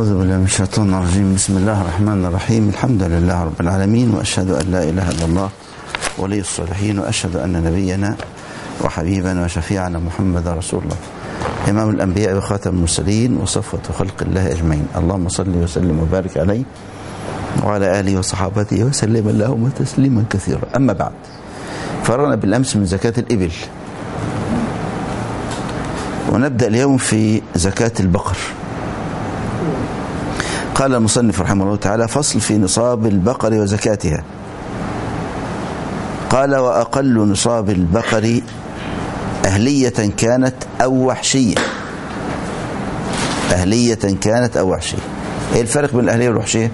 أعوذ بالله من الشيطان الرجيم بسم الله الرحمن الرحيم الحمد لله رب العالمين وأشهد أن لا إله إلا الله ولي الصالحين وأشهد أن نبينا وحبيبنا وشفيعنا محمد رسول الله إمام الأنبياء وخاتم المرسلين وصفوة خلق الله أجمعين اللهم صل وسلم وبارك عليه وعلى آله وصحابته وسلم اللهم تسليما كثيرا أما بعد فرنا بالأمس من زكاة الإبل ونبدأ اليوم في زكاة البقر قال المصنف رحمه الله تعالى فصل في نصاب البقر وزكاتها قال وأقل نصاب البقر أهلية كانت أو وحشية أهلية كانت أو وحشية إيه الفرق بين الأهلية والوحشية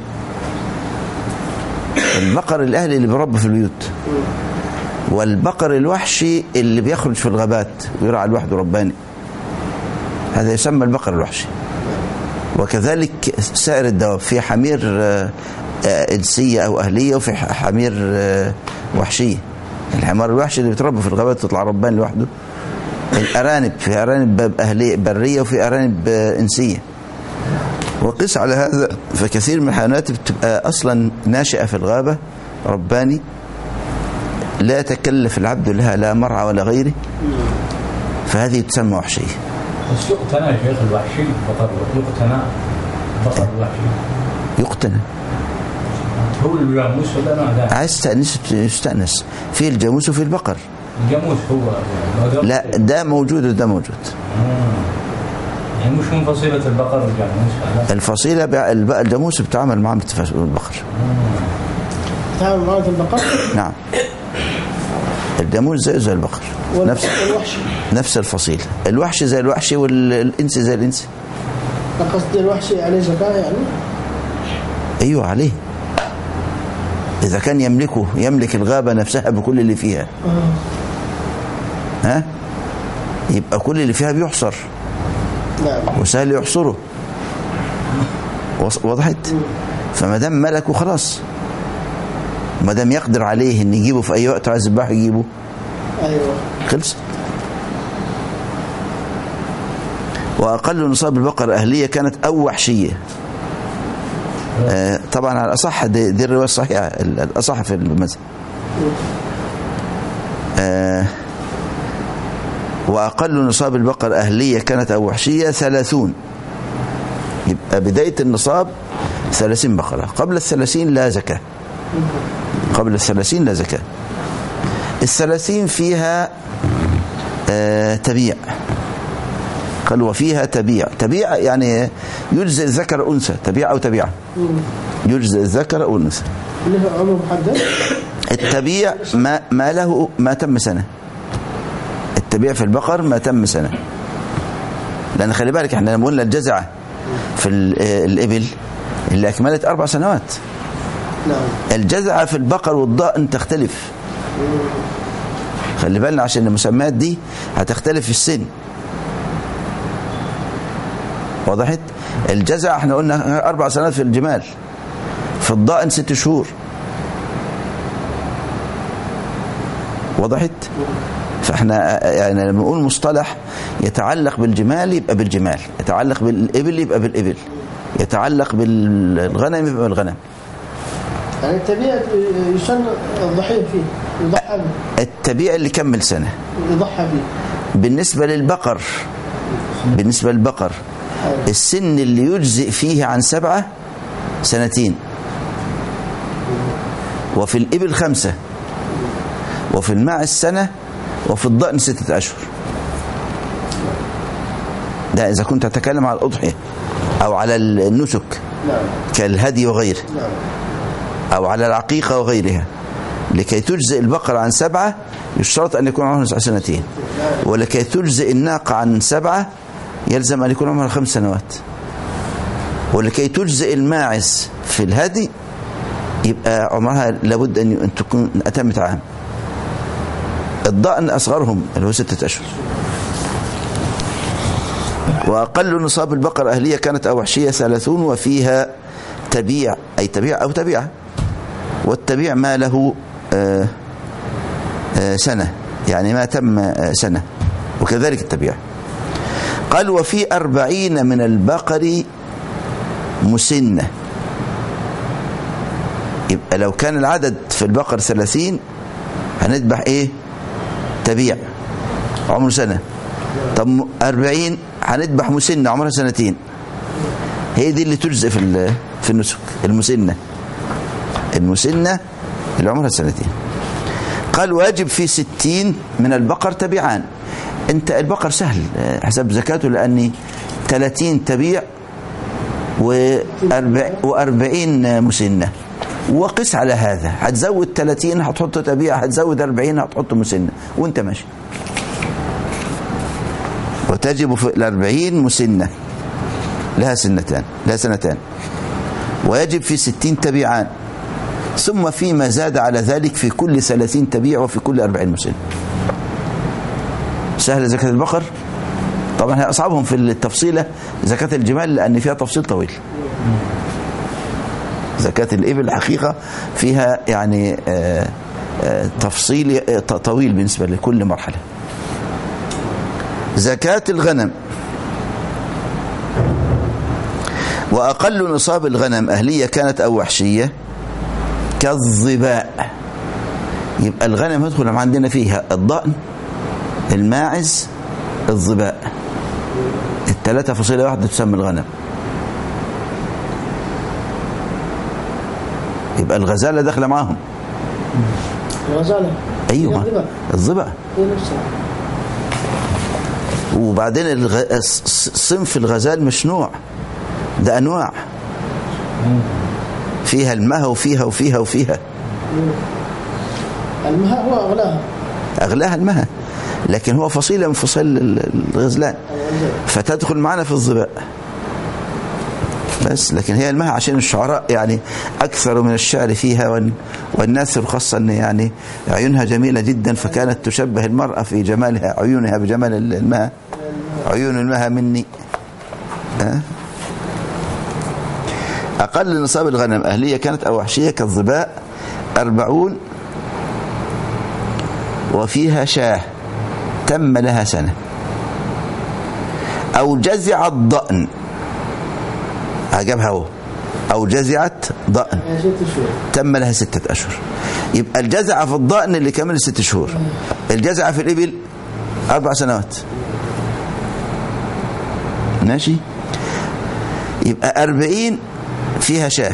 البقر الأهلي اللي بيربى في البيوت والبقر الوحشي اللي بيخرج في الغابات ويرعى لوحده رباني هذا يسمى البقر الوحشي وكذلك سائر الدواب في حمير إنسية أو أهلية وفي حمير وحشية الحمار الوحشي اللي بيتربى في الغابات تطلع ربان لوحده الأرانب في أرانب أهلية برية وفي أرانب إنسية وقس على هذا فكثير من الحيوانات بتبقى أصلا ناشئة في الغابة رباني لا يتكلف العبد لها لا مرعى ولا غيره فهذه تسمى وحشية بس يقتنى يا شيخ الوحشي بقر يقتنى بقر الوحشي يقتنى هو الجاموس ولا نوع ذا عايز تأنس يستأنس في الجاموس وفي البقر الجاموس هو يعني لا ده موجود وده موجود يعني مش من فصيلة البقر والجاموس هذا الفصيلة بع- الب- الجاموس بتعامل معاه مثل فصيلة البقر تعامل معاة البقر نعم الجاموس زي زي البقر نفس والوحشي نفس الفصيلة الوحش زي الوحش والإنس زي الإنس قصد الوحشي عليه زكاة يعني أيوة عليه إذا كان يملكه يملك الغابة نفسها بكل اللي فيها ها يبقى كل اللي فيها بيحصر نعم وسهل يحصره وص- وضحت فما دام ملكه خلاص ما دام يقدر عليه ان يجيبه في اي وقت عايز يذبحه يجيبه ايوه خلص واقل نصاب البقر اهليه كانت او وحشيه آه طبعا على الاصح دي, دي الروايه الصحيحه ال- الاصح في المذهب آه واقل نصاب البقر اهليه كانت او وحشيه ثلاثون يبقى بدايه النصاب ثلاثين بقره قبل الثلاثين لا زكاه قبل الثلاثين لا زكاه الثلاثين فيها آه تبيع قال وفيها تبيع تبيع يعني يجزئ الذكر أنثى تبيع أو تبيع يجزئ الذكر أو الأنثى له عمر محدد التبيع ما, ما له ما تم سنة التبيع في البقر ما تم سنة لأن خلي بالك احنا لما قلنا الجزعة في ال- آه، الإبل اللي أكملت أربع سنوات نعم الجزعة في البقر والضأن تختلف خلي بالنا عشان المسميات دي هتختلف في السن وضحت الجزع احنا قلنا اربع سنوات في الجمال في الضأن ست شهور وضحت فاحنا يعني لما نقول مصطلح يتعلق بالجمال يبقى بالجمال يتعلق بالإبل يبقى بالإبل يتعلق بالغنم يبقى بالغنم يعني التبيع يسن الضحية فيه يضحى به التبيع اللي كمل سنة يضحى به بالنسبة للبقر بالنسبة للبقر السن اللي يجزئ فيه عن سبعة سنتين وفي الإبل خمسة وفي الماعز سنة وفي الضأن ستة أشهر ده إذا كنت تتكلم على الأضحية أو على النسك نعم كالهدي وغيره نعم أو على العقيقة وغيرها لكي تجزئ البقرة عن سبعة يشترط أن يكون عمرها سنتين ولكي تجزئ الناقة عن سبعة يلزم أن يكون عمرها خمس سنوات ولكي تجزئ الماعز في الهدي يبقى عمرها لابد أن أن تكون أتمت عام الضأن أصغرهم اللي هو ستة أشهر وأقل نصاب البقر أهلية كانت أو وحشية ثلاثون وفيها تبيع أي تبيع أو تبيعة والتبيع ما له آه، آه، سنة يعني ما تم آه، سنة وكذلك التبيع قال وفي أربعين من البقر مسنة يبقى لو كان العدد في البقر ثلاثين هنذبح ايه تبيع عمره سنة طب م- أربعين هنذبح مسنة عمرها سنتين هي دي اللي تجزئ في ال- في النسك المسنة المسنة اللي عمرها سنتين قال واجب في ستين من البقر تبيعان انت البقر سهل آه، حساب زكاته لأني 30 تبيع وأربع- وأربعين مسنة وقس على هذا هتزود 30 هتحط تبيع هتزود 40 هتحط مسنة وانت ماشي وتجب في الأربعين مسنة لها سنتان لها سنتان ويجب في ستين تبيعان ثم فيما زاد على ذلك في كل ثلاثين تبيع وفي كل أربعين مسنة سهل زكاة البقر طبعا هي أصعبهم في التفصيلة زكاة الجمال لأن فيها تفصيل طويل زكاة الإبل حقيقة فيها يعني آه، آه، تفصيل آه، طويل بالنسبة لكل مرحلة زكاة الغنم وأقل نصاب الغنم أهلية كانت أو وحشية كالظباء يبقى الغنم يدخل عندنا فيها الضأن الماعز الظباء الثلاثة فصيلة واحدة تسمى الغنم يبقى الغزالة داخلة معاهم الغزالة أيوة الظباء. الظباء هي نفسها وبعدين الغ... الص- صنف الغزال مش نوع ده أنواع فيها المها وفيها وفيها وفيها المها هو أغلاها أغلاها المها لكن هو فصيلة من فصائل ال- الغزلان الغزالة. فتدخل معنا في الظباء بس لكن هي المها عشان الشعراء يعني أكثر من الشعر فيها وال- والناثر خاصة أن يعني عيونها جميلة جدا فكانت تشبه المرأة في جمالها عيونها بجمال ال- المها عيون المها مني ها؟ أقل نصاب الغنم أهلية كانت أو وحشية كالظباء أربعون وفيها شاه تم لها سنة أو جزع الضأن عجبها هو أو جزعت ضأن هي ست شهور تم لها ستة أشهر يبقى الجزع في الضأن اللي كمل ست شهور الجزع في الإبل أربع سنوات ماشي يبقى أربعين فيها شاه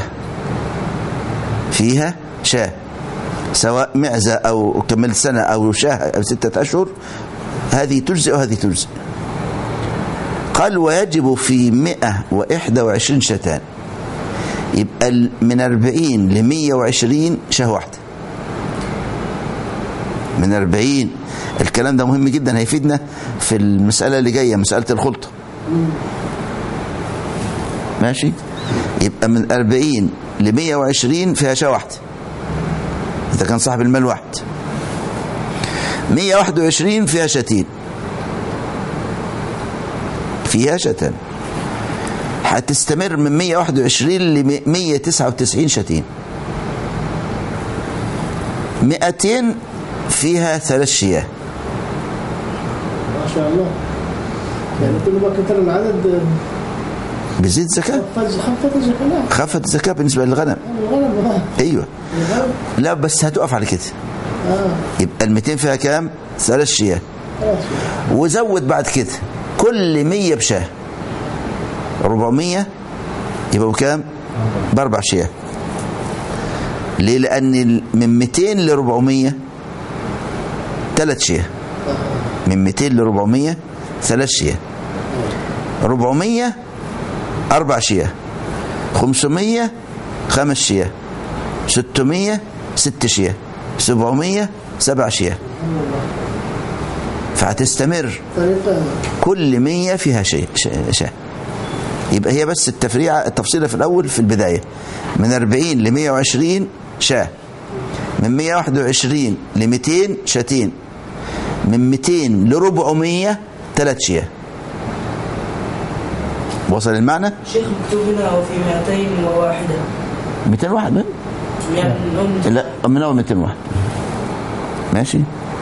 فيها شاه سواء معزة أو كملت سنة أو شاه أو ستة أشهر هذه تجزئ وهذه تجزئ قال ويجب في مئة وإحدى وعشرين شتان يبقى ال- من أربعين لمية وعشرين شاه واحدة من أربعين الكلام ده مهم جدا هيفيدنا في المسألة اللي جاية مسألة الخلطة ماشي يبقى من أربعين لمية وعشرين فيها شاه واحدة إذا كان صاحب المال واحد مية واحد وعشرين فيها شتين فيها شتان هتستمر من 121 ل 199 شتين 200 فيها ثلاث شياه ما شاء الله يعني كل ما كثر العدد بزيد زكاة خفت خفت الزكاة خفت الزكاة بالنسبة للغنم الغنم ها ايوه الغنم لا بس هتقف على كده اه يبقى ال 200 فيها كام؟ ثلاث شياه خلاص وزود بعد كده كل 100 بشاه 400 يبقى بكام؟ باربع شياه ليه؟ لأن ال- من 200 ل 400 ثلاث شياه من 200 ل 400 ثلاث شياه 400 أربع شياه 500 خمس شياه 600 ست شياه 700 سبع شياه فهتستمر طريقة كل مية فيها شيء شاه يبقى هي بس التفريعة التفصيلة في الأول في البداية من 40 ل 120 شاه من 121 ل 200 شاتين من 200 ل 400 ثلاث شياه وصل المعنى شيخ مكتوب هنا وفي 201 201 من؟ يعني نقول لا من اول 201 ماشي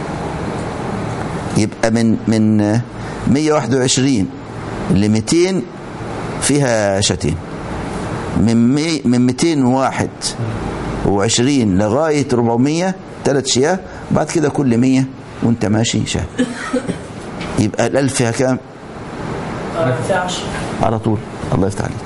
يبقى من من 121 ل 200 فيها شاتين من مي من 221 لغايه 400 ثلاث شياه بعد كده كل 100 وانت ماشي شاه يبقى الألف فيها كام؟ آه، في عشر على طول الله يفتح عليك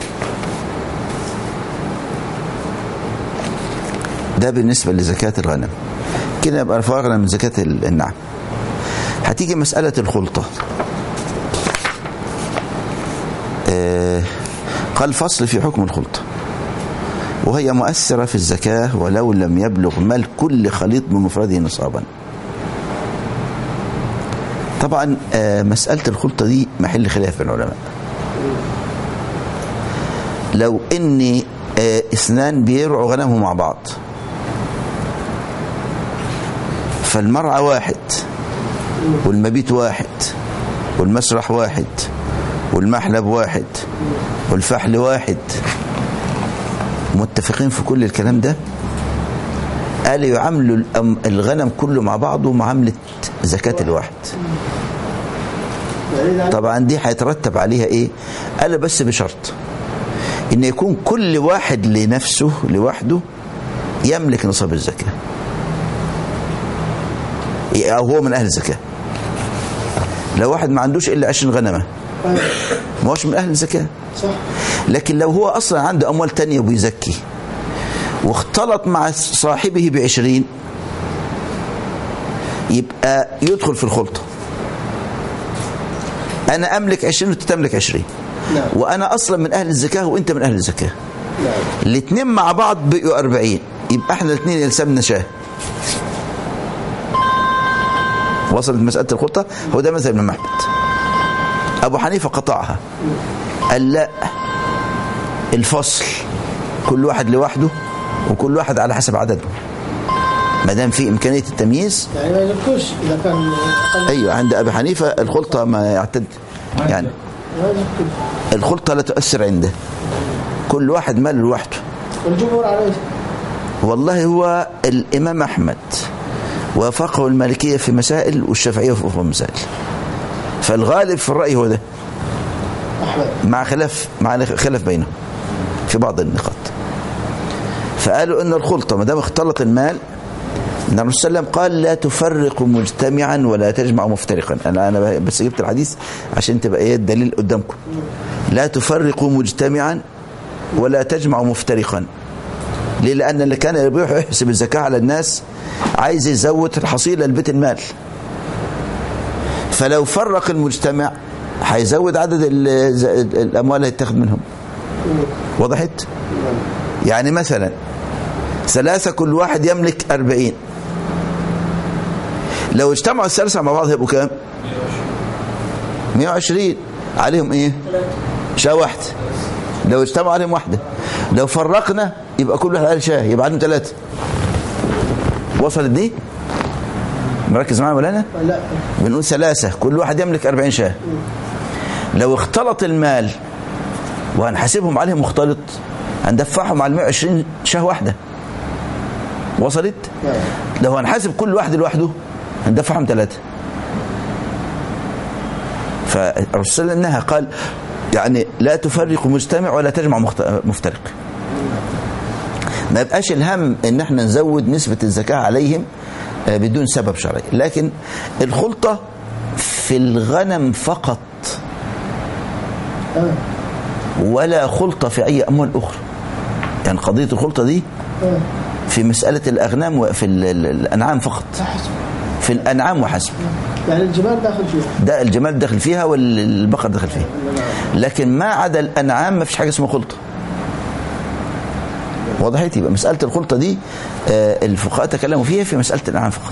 ده بالنسبة لزكاة الغنم كده يبقى فرغنا من زكاة ال- النعم هتيجي مسألة الخلطة آه، قال فصل في حكم الخلطة وهي مؤثرة في الزكاة ولو لم يبلغ مال كل خليط بمفرده نصابا طبعا آه، مسألة الخلطة دي محل خلاف بين العلماء لو ان آه، اثنان بيرعوا غنمهم مع بعض فالمرعى واحد والمبيت واحد والمسرح واحد والمحلب واحد والفحل واحد متفقين في كل الكلام ده قال يعاملوا الأم- الغنم كله مع بعضه معاملة زكاة الواحد بعيد عن طبعا دي هيترتب عليها ايه قال بس بشرط ان يكون كل واحد لنفسه لوحده يملك نصاب الزكاة او هو من اهل الزكاة لو واحد ما عندوش الا 20 غنمة أيوة. ما هوش من اهل الزكاة صح لكن لو هو اصلا عنده اموال تانية وبيزكي واختلط مع صاحبه بعشرين يبقى يدخل في الخلطة انا املك عشرين وانت تملك عشرين نعم وانا اصلا من اهل الزكاة وانت من اهل الزكاة نعم الاثنين مع بعض بقوا أربعين يبقى احنا الاثنين يلزمنا شاه وصلت مسألة الخلطة هو ده مذهب الإمام أحمد أبو حنيفة قطعها قال لا الفصل كل واحد لوحده وكل واحد على حسب عدده ما دام في إمكانية التمييز يعني ما يذكرش اذا كان أقل. أيوة عند أبي حنيفة الخلطة ما يعتد يعني ما يذكر الخلطة لا تؤثر عنده كل واحد مال لوحده والجمهور عليه والله هو الإمام أحمد وافقه المالكية في مسائل والشافعية في أخرى مسائل فالغالب في الرأي هو ده احمد مع خلاف مع خلاف بينهم في بعض النقاط فقالوا ان الخلطه ما دام اختلط المال ان الرسول صلى الله عليه وسلم قال لا تفرق مجتمعا ولا تجمع مفترقا انا انا بس جبت الحديث عشان تبقى ايه الدليل قدامكم لا تفرق مجتمعا ولا تجمع مفترقا ليه لان اللي كان يروح يحسب الزكاه على الناس عايز يزود الحصيله لبيت المال فلو فرق المجتمع هيزود عدد ال- ز- الاموال اللي هيتاخد منهم وضحت يعني مثلا ثلاثة كل واحد يملك أربعين لو اجتمعوا الثلاثة مع بعض هيبقوا كام 120 عليهم ايه شاة واحدة لو اجتمعوا عليهم واحدة لو فرقنا يبقى كل واحد عليه شاه يبقى عليهم ثلاثة وصلت دي مركز معايا ولا انا لا بنقول ثلاثة كل واحد يملك أربعين شاه لو اختلط المال وهنحاسبهم عليه مختلط هندفعهم على 120 شاه واحدة وصلت نعم لو هنحاسب كل واحد لوحده هندفعهم ثلاثة فالرسول صلى الله عليه وسلم نهى قال يعني لا تفرق مجتمع ولا تجمع مخت- مفترق ما يبقاش الهم ان احنا نزود نسبة الزكاة عليهم آه، بدون سبب شرعي لكن الخلطة في الغنم فقط آه. ولا خلطة في أي أموال أخرى يعني قضية الخلطة دي آه. في مسألة الأغنام وفي ال- ال- الأنعام فقط حسب في الأنعام وحسب يعني الجمال داخل فيها ده الجمال داخل فيها والبقر داخل فيها لكن ما عدا الأنعام ما فيش حاجة اسمها خلطة وضحت يبقى مسألة الخلطة دي آه، الفقهاء تكلموا فيها في مسألة الأنعام فقط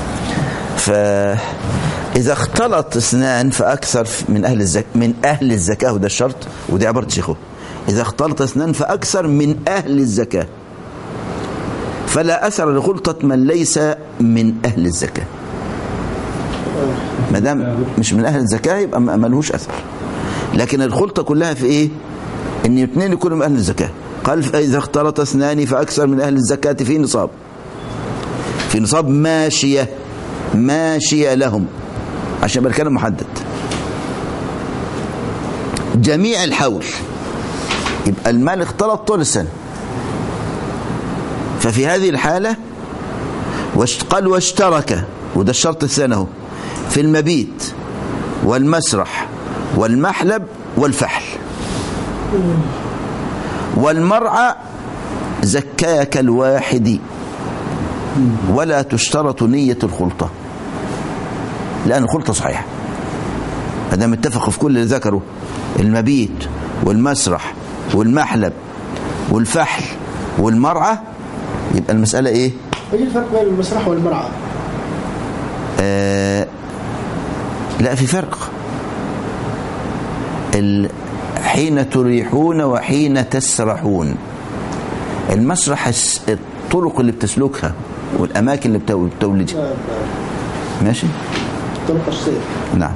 فإذا اختلط اثنان فأكثر من أهل الزك من أهل الزكاة وده الشرط ودي عبارة شيخه إذا اختلط اثنان فأكثر من أهل الزكاة فلا أثر لخلطة من ليس من أهل الزكاة ما دام مش من أهل الزكاة يبقى ما ملهوش أثر لكن الخلطة كلها في إيه؟ إن اثنين يكونوا من أهل الزكاة قال فإذا اختلط اثنان فأكثر من أهل الزكاة في نصاب في نصاب ماشية ماشية لهم عشان يبقى الكلام محدد جميع الحول يبقى المال اختلط طول السنة ففي هذه الحالة واشت- قال واشترك وده الشرط الثاني اهو في المبيت والمسرح والمحلب والفحل والمرعى زكايا كالواحد ولا تشترط نية الخلطة لأن الخلطة صحيحة هذا متفق في كل اللي ذكره المبيت والمسرح والمحلب والفحل والمرعى يبقى المسألة إيه ايش الفرق بين المسرح والمرعى؟ آه لا في فرق ال- حين تريحون وحين تسرحون المسرح الس- الطرق اللي بتسلكها والأماكن اللي بتو- بتولدها نعم نعم ماشي طرق السير نعم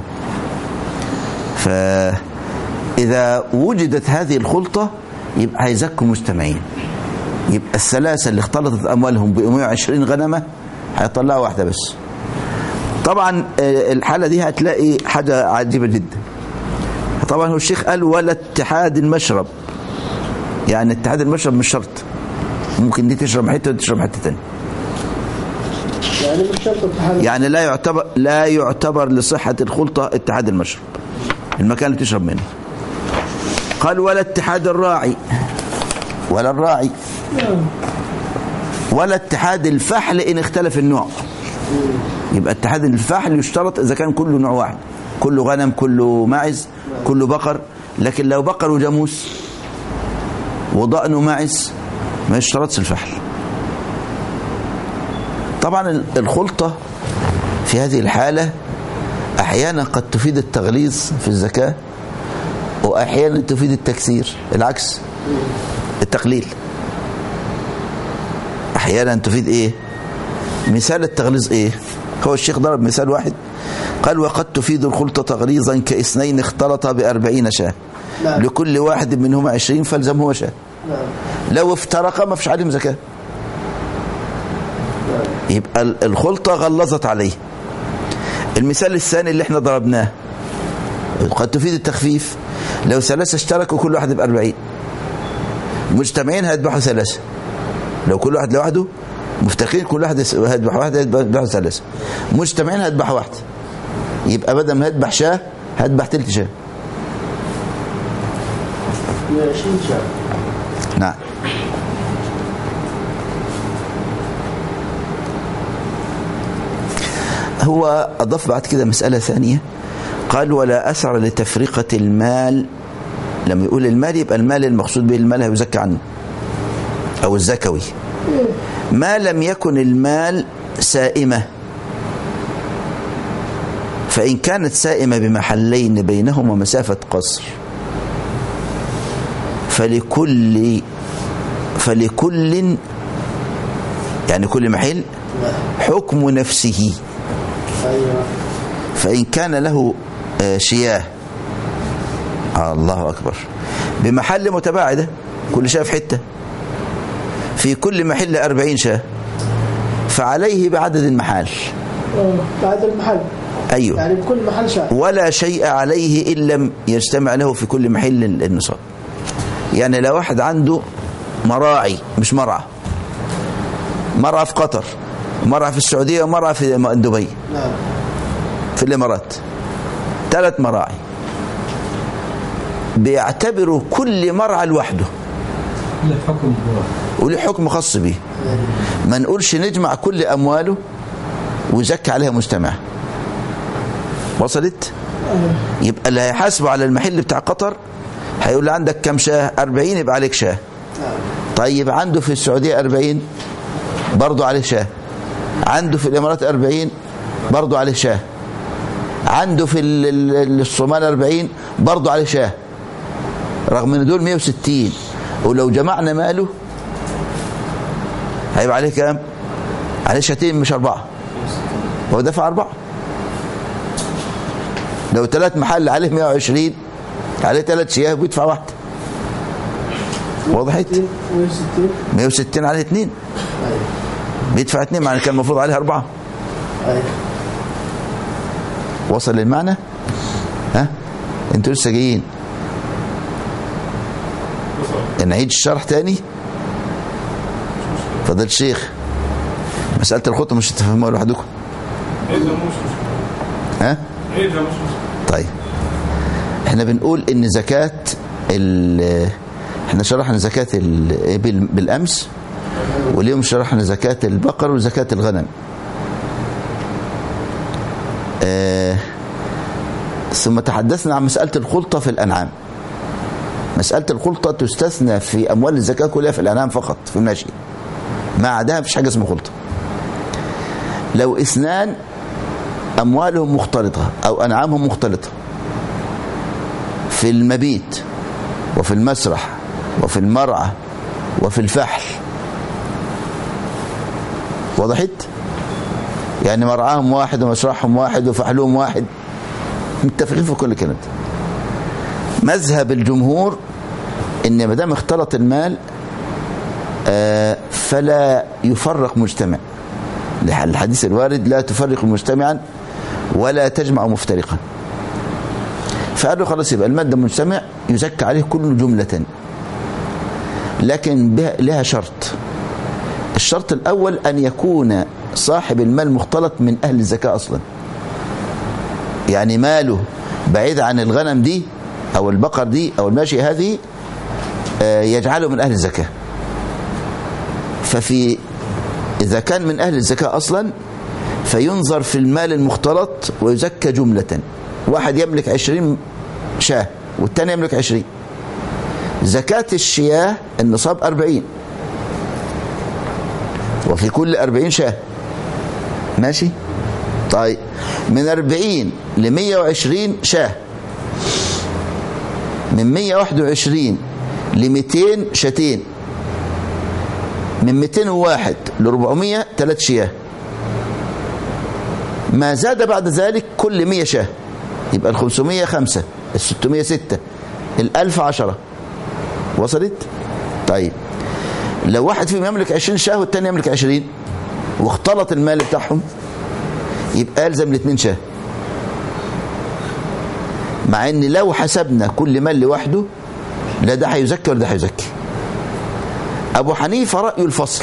فإذا وجدت هذه الخلطة يبقى هيزكوا مجتمعين يبقى الثلاثة اللي اختلطت أموالهم ب 120 غنمة هيطلعوا واحدة بس طبعا آه، الحالة دي هتلاقي حاجة عجيبة جدا طبعا هو الشيخ قال ولا اتحاد المشرب يعني اتحاد المشرب مش شرط ممكن دي تشرب حتة ودي تشرب حتة تانية يعني مش شرط اتحاد يعني لا يعتبر لا يعتبر لصحة الخلطة اتحاد المشرب المكان اللي تشرب منه قال ولا اتحاد الراعي ولا الراعي ولا اتحاد الفحل إن اختلف النوع يبقى اتحاد الفحل يشترط إذا كان كله نوع واحد كله غنم كله معز كله بقر لكن لو بقر وجاموس وضأن وماعز ما يشترطش الفحل طبعا الخلطة في هذه الحالة أحيانا قد تفيد التغليظ في الزكاة وأحيانا تفيد التكسير العكس التقليل أحيانا تفيد إيه مثال التغليظ إيه هو الشيخ ضرب مثال واحد قال وقد تفيد الخلطة تغليظا كاثنين اختلطا بأربعين شاة نعم. لكل واحد منهما عشرين فالزمه شاة نعم لو افترقا ما فيش عليهم زكاه يبقى ال- الخلطة غلظت عليه المثال الثاني اللي احنا ضربناه قد تفيد التخفيف لو ثلاثة اشتركوا كل واحد بأربعين مجتمعين هيذبحوا ثلاثة لو كل واحد لوحده مفترقين كل واحد يس- هيذبح واحد هيذبحوا ثلاثة مجتمعين هيذبحوا واحد يبقى بدل ما هيذبح شاه هيذبح تلت شاه 120 شهر نعم هو أضاف بعد كده مسألة ثانية قال ولا أثر لتفرقة المال لما يقول المال يبقى المال المقصود به المال هيزكى عنه أو الزكوي ما لم يكن المال سائمة فإن كانت سائمة بمحلين بينهما مسافة قصر فلكل فلكل يعني كل محل حكم نفسه ايوه فإن كان له آه، شياه آه الله أكبر بمحل متباعدة كل شاه في حتة في كل محل أربعين شاه فعليه بعدد المحال آه، بعد المحل أيوه يعني بكل محل شهر ولا شيء عليه إن لم يجتمع له في كل محل النصاب يعني لو واحد عنده مراعي مش مرعى مرعى في قطر مرعى في السعودية ومرعى في دبي نعم في الإمارات ثلاث مراعي بيعتبروا كل مرعى لوحده له حكم هو وليه حكم خاص به ما نقولش نجمع كل أمواله ويزكي عليها مجتمع وصلت يبقى اللي هيحاسبه على المحل بتاع قطر هيقول له عندك كم شاه 40 يبقى عليك شاه طيب عنده في السعودية 40 برضه عليه شاه عنده في الإمارات 40 برضه عليه شاه عنده في ال- ال- الصومال 40 برضه عليه شاه رغم ان دول 160 ولو جمعنا ماله هيبقى عليه كام؟ عليه شاتين مش أربعة هو دفع أربعة لو ثلاث محل عليه 120 عليه ثلاث شياه بيدفع واحدة وضحت؟ 160 160 عليه اثنين ايوه بيدفع اثنين معنى كان المفروض عليه أربعة ايوه وصل للمعنى؟ ها؟ انتوا لسه جايين نعيد الشرح تاني فضل الشيخ مسألة الخطة مش هتفهموها لوحدكم عيدها مش مشكلة ها عيدها مش مشكلة طيب احنا بنقول ان زكاة ال احنا شرحنا زكاة الإبل بالأمس واليوم شرحنا زكاة البقر وزكاة الغنم آه ثم تحدثنا عن مسألة الخلطة في الأنعام مسألة الخلطة تستثنى في أموال الزكاة كلها في الأنعام فقط في الماشي ما عداها مفيش حاجة اسمها خلطة لو اثنان أموالهم مختلطة أو أنعامهم مختلطة في المبيت وفي المسرح وفي المرعى وفي الفحل وضحت يعني مرعاهم واحد ومسرحهم واحد وفحلهم واحد متفقين في كل كلمة مذهب الجمهور ان ما دام اختلط المال آه، فلا يفرق مجتمع الحديث الوارد لا تفرق مجتمعا ولا تجمع مفترقا فقالوا خلاص يبقى المادة مجتمع يزكى عليه كل جملة لكن بها- لها شرط الشرط الأول أن يكون صاحب المال مختلط من أهل الزكاة أصلا يعني ماله بعيد عن الغنم دي أو البقر دي أو الماشي هذه آه، يجعله من أهل الزكاة ففي إذا كان من أهل الزكاة أصلا فينظر في المال المختلط ويزكى جملة واحد يملك عشرين شاه والتاني يملك عشرين زكاة الشياه النصاب أربعين وفي كل أربعين شاه ماشي طيب من أربعين لمية وعشرين شاه من مية واحد وعشرين لميتين شاتين من 201 ل 400 ثلاث شياه ما زاد بعد ذلك كل 100 شاه يبقى ال 500 5 ال 600 6 ال 1000 10 وصلت طيب لو واحد فيهم يملك 20 شاه والتاني يملك 20 واختلط المال بتاعهم يبقى يلزم الاثنين شاه مع ان لو حسبنا كل مال لوحده لا ده هيزكي ولا ده هيزكي ابو حنيفه رايه الفصل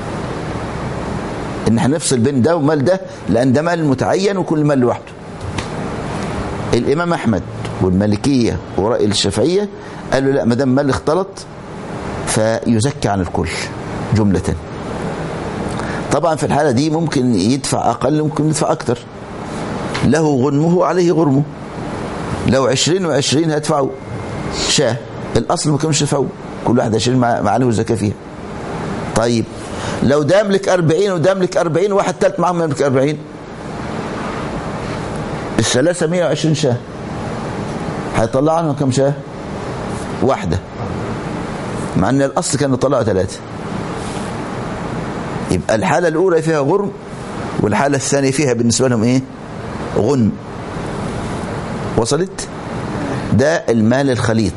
ان احنا نفصل بين ده ومال ده لان ده مال متعين وكل مال لوحده الامام احمد والمالكيه وراي الشافعيه قالوا لا ما دام مال اختلط فيزكى عن الكل جمله طبعا في الحاله دي ممكن يدفع اقل ممكن يدفع اكتر له غنمه وعليه غرمه لو عشرين وعشرين هيدفعوا شاه الاصل ما كانوش يدفعوا كل واحد عشرين مع مع عليه الزكاه فيها طيب لو ده يملك 40 وده يملك 40 واحد ثالث معاهم يملك 40 الثلاثة 120 شاه هيطلع عنهم كم شاه؟ واحدة مع ان الاصل كانوا طلعوا ثلاثة يبقى الحالة الأولى فيها غرم والحالة الثانية فيها بالنسبة لهم ايه؟ غنم وصلت؟ ده المال الخليط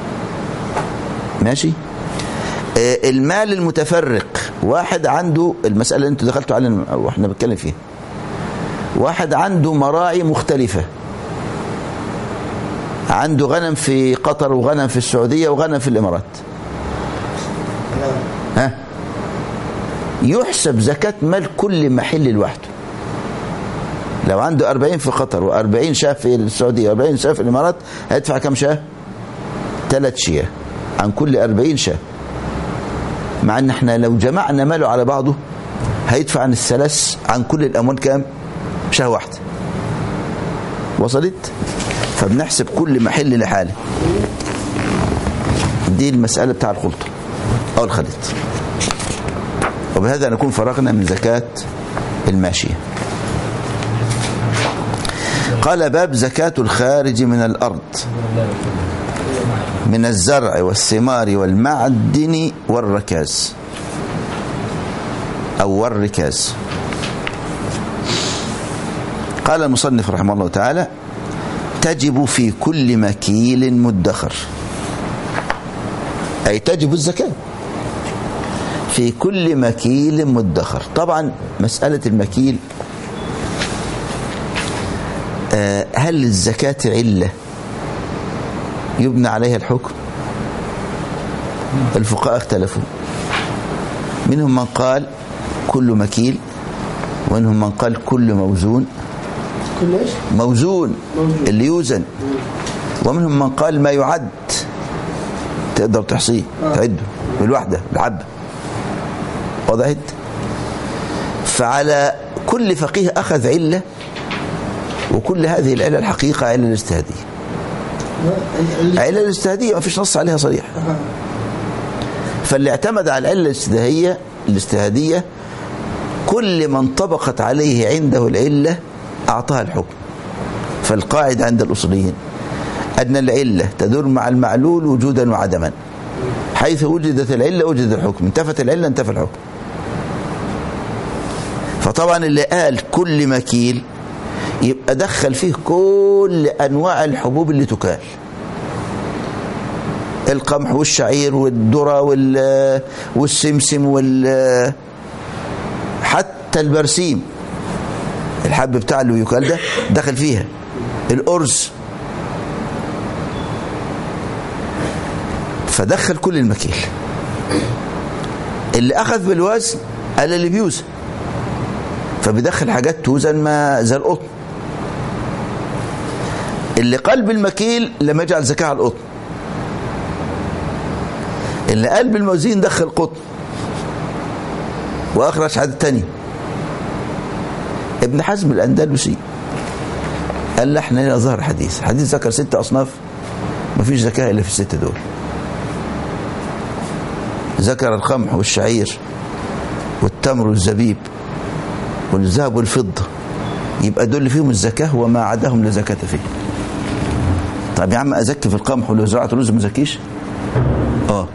ماشي؟ آه، المال المتفرق واحد عنده المسألة اللي انتوا دخلتوا عليها واحنا بنتكلم فيها واحد عنده مراعي مختلفة عنده غنم في قطر وغنم في السعودية وغنم في الإمارات ها يحسب زكاة مال كل محل لوحده لو عنده 40 في قطر و40 شاه في السعودية و40 شاه في الإمارات هيدفع كم شاه؟ ثلاث شياه عن كل 40 شاه مع ان احنا لو جمعنا ماله على بعضه هيدفع عن الثلاث عن كل الاموال كام شاه واحده وصلت فبنحسب كل محل لحاله دي المسألة بتاع الخلطة أو الخليط وبهذا نكون فرغنا من زكاة الماشية قال باب زكاة الخارج من الأرض من الزرع والثمار والمعدن والركاز أو والركاز قال المصنف رحمه الله تعالى تجب في كل مكيل مدخر أي تجب الزكاة في كل مكيل مدخر طبعا مسألة المكيل آه، هل الزكاة علة يبنى عليها الحكم الفقهاء اختلفوا منهم من قال كل مكيل ومنهم من قال كل موزون كل ايش؟ موزون موزون. اللي يوزن ومنهم من قال ما يعد تقدر تحصيه آه. تعده بالوحدة العب وضحت فعلى كل فقيه أخذ علة وكل هذه العلة الحقيقة علة الاجتهادية اللي العلة الاجتهادية ما فيش نص عليها صريح آه. فاللي اعتمد على العلة الاجتهادية الاجتهادية كل من طبقت عليه عنده العلة أعطاها الحكم فالقاعدة عند الأصوليين أن العلة تدور مع المعلول وجودا وعدما حيث وجدت العلة وجد الحكم انتفت العلة انتفى الحكم فطبعا اللي قال كل مكيل يبقى دخل فيه كل أنواع الحبوب اللي تكال القمح والشعير والذرة وال والسمسم وال حتى البرسيم الحب بتاع اللي يكال ده دخل فيها الأرز فدخل كل المكيل اللي أخذ بالوزن قال اللي بيوزن فبيدخل حاجات توزن ما زي القطن اللي قال بالمكيل لم يجعل زكاة على القطن اللي قال بالموزين دخل قطن واخرج شهاده تانية ابن حزم الاندلسي قال احنا هنا ظهر حديث حديث ذكر ست اصناف ما فيش زكاه الا في السته دول ذكر القمح والشعير والتمر والزبيب والذهب والفضه يبقى دول اللي فيهم الزكاه وما عداهم لا زكاه فيه طب يا عم ازكي في القمح ولو زرعت رز ما زكيش اه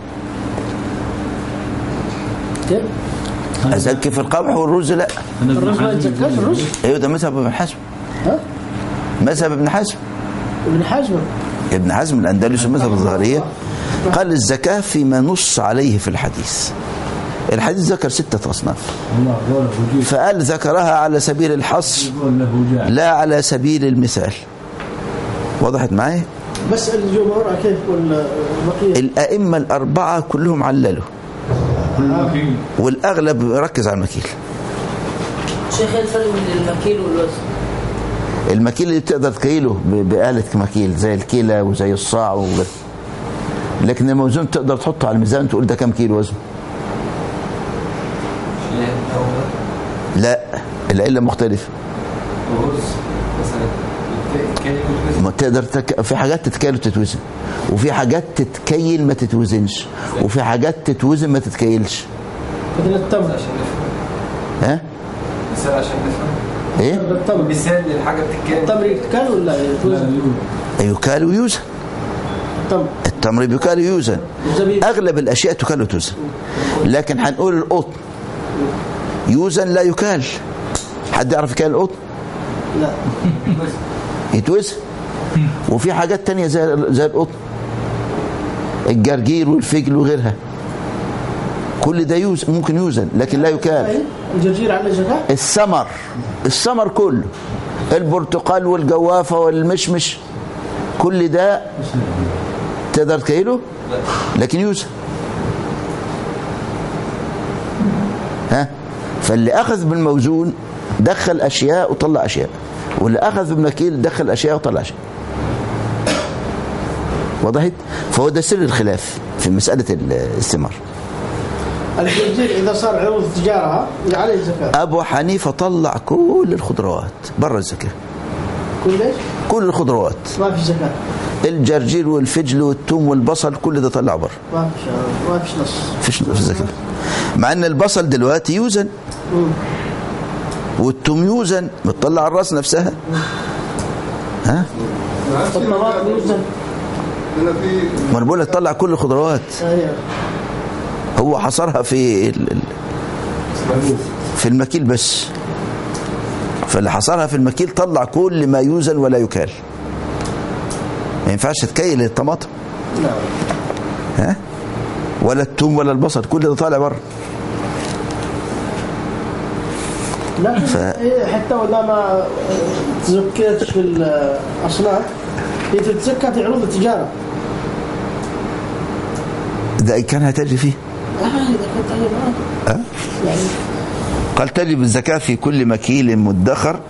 كيف؟ ازكي في القمح والرز لا أنا ابن الرز ما حزم يتزكاش يقول- الرز ايوه ده مذهب ابن حزم ها؟ مذهب ابن حزم ابن حزم ابن حزم الاندلسي مذهب الظاهريه قال الزكاه فيما نص عليه في الحديث الحديث ذكر ستة أصناف الله قوله وجيه فقال ذكرها على سبيل الحصر يقول له جاء لا على سبيل المثال وضحت معي بس الجمهور كيف والبقيه الأئمة الأربعة كلهم عللوا كل مكين والأغلب ركز على المكيل شيخ إيه الفرق بين المكيل والوزن المكيل اللي تقدر تكيله ب- بآلة مكيل زي الكيلة وزي الصاع وغيره لكن الموزون تقدر تحطه على الميزان تقول ده كام كيلو وزن لا العلة مختلفة الرز مثلا كيلو مثلا ما تقدر تك... في حاجات تتكيل وتتوزن وفي حاجات تتكيل ما تتوزنش وفي حاجات تتوزن ما تتكيلش مثل التمر عشان نفهم ها مثال عشان نفهم ايه التمر مثال للحاجه بتتكلم التمر يتكال ولا لا يتوزن؟ يقول يكال ويوزن التمر التمر بيكال ويوزن الزبيب اغلب الاشياء تكال وتوزن لكن هنقول القطن يوزن لا يكال حد يعرف يكال القطن لا يتوزن وفي حاجات تانية زي زي القطن الجرجير والفجل وغيرها كل ده يوزن ممكن يوزن لكن لا يكال أي، الجرجير على زكاه السمر السمر كله البرتقال والجوافة والمشمش كل ده تقدر تكيله لكن يوزن ها فاللي أخذ بالموزون دخل أشياء وطلع أشياء واللي أخذ بالمكيل دخل أشياء وطلع أشياء وضحت فهو ده سر الخلاف في مسألة الثمار الجرجير اذا صار عروض تجاره عليه زكاه أبو حنيفة طلع كل الخضروات بره الزكاة كل ايش؟ كل الخضروات ما في زكاه الجرجير والفجل والثوم والبصل كل ده طلع بره ما فيش ما فيش نص فيش في الزكاة مع ان البصل دلوقتي يوزن مم. والثوم يوزن بتطلع الراس نفسها ها الطماطم يوزن هنا في ما انا بقول لك طلع كل الخضروات أيوة. هو حصرها في ال- ال- في المكيل بس فاللي حصرها في المكيل طلع كل ما يوزن ولا يكال ما ينفعش تكيل الطماطم نعم ها ولا الثوم ولا البصل كل ده طالع بره لكن ف- إيه، حتى وإذا ما تزكيتش في الأصناف هي تتزكى في عروض التجارة ده إن كان هتجري فيه آه إذا كنت أنا ما أه؟ يعني قال تجب الزكاة في كل مكيل مدخر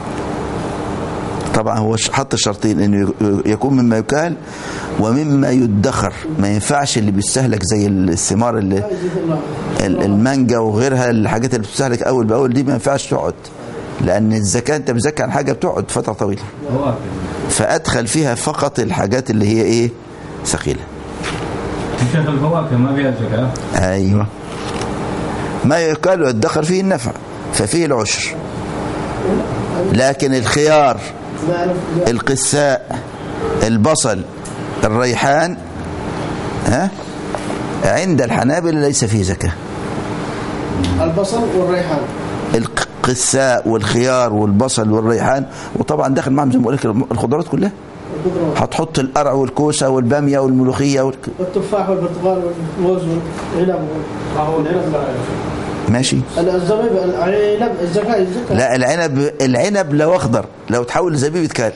طبعا هو ش- حط شرطين انه ي- يكون مما يكال ومما يدخر ما ينفعش اللي بيستهلك زي الثمار اللي لا يجوز الله ال- المانجا وغيرها الحاجات اللي بتستهلك اول باول دي ما ينفعش تقعد لان الزكاه انت بتزكي عن حاجه بتقعد فتره طويله هو فادخل فيها فقط الحاجات اللي هي ايه ثقيله شيخ الفواكه ما فيها زكاة ايوه ما يكال ويدخر فيه النفع ففيه العشر لكن الخيار ما أعرف القساء البصل الريحان ها عند الحنابلة ليس فيه زكاة البصل والريحان القساء والخيار والبصل والريحان وطبعا داخل معهم زي ما بقول لك الخضروات كلها الخضروات هتحط القرع والكوسه والباميه والملوخيه وال... والتفاح والبرتقال والموز والعنب والعنب ماشي الزبيب العنب الزكاة الزكاة لا العنب العنب لو اخضر لو تحول لزبيب يتكال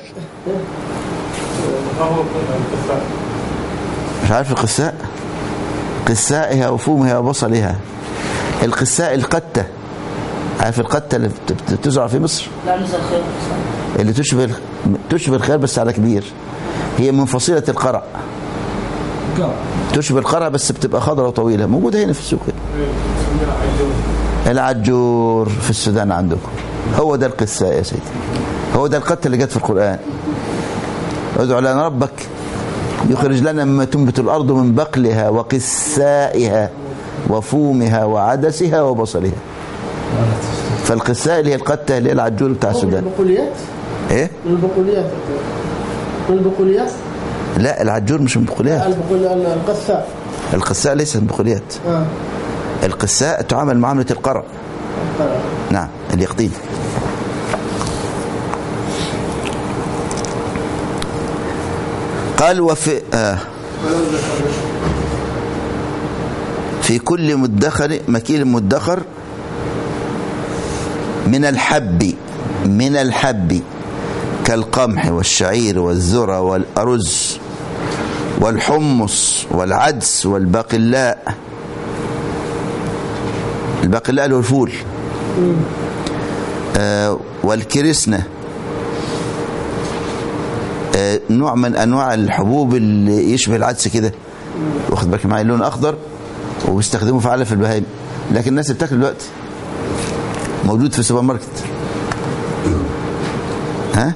مش عارف القساء قسائها وفومها وبصلها القساء القتة عارف القتة اللي بت- بت- بتزرع في مصر لا نسأل خير اللي تشبه تشبه الخيار بس على كبير هي من فصيلة القرع قال تشبه القرع بس بتبقى خضرة وطويلة موجودة هنا في السوق هنا. العجور في السودان عندكم هو ده القساء يا سيدي هو ده القتة اللي جت في القرآن ادعو لنا ربك يخرج لنا مما تنبت الأرض من بقلها وقسائها وفومها وعدسها وبصلها فالقساء اللي هي القتة اللي هي العجور بتاع من السودان البقوليات ايه من البقوليات من البقوليات لا العجور مش من بقوليات البقول القثاء القساء ليس من بقوليات آه. القساء تعامل معاملة القرع نعم اليقطين قال وفي آه في كل مدخر مكيل مدخر من الحب من الحب كالقمح والشعير والذرة والأرز والحمص والعدس والبقلاء البقلاء اللي هو الفول آه والكرسنة آه نوع من انواع الحبوب اللي يشبه العدس كده واخد بالك معايا لون اخضر وبيستخدموه في علف البهائم لكن الناس بتاكل دلوقتي موجود في السوبر ماركت ها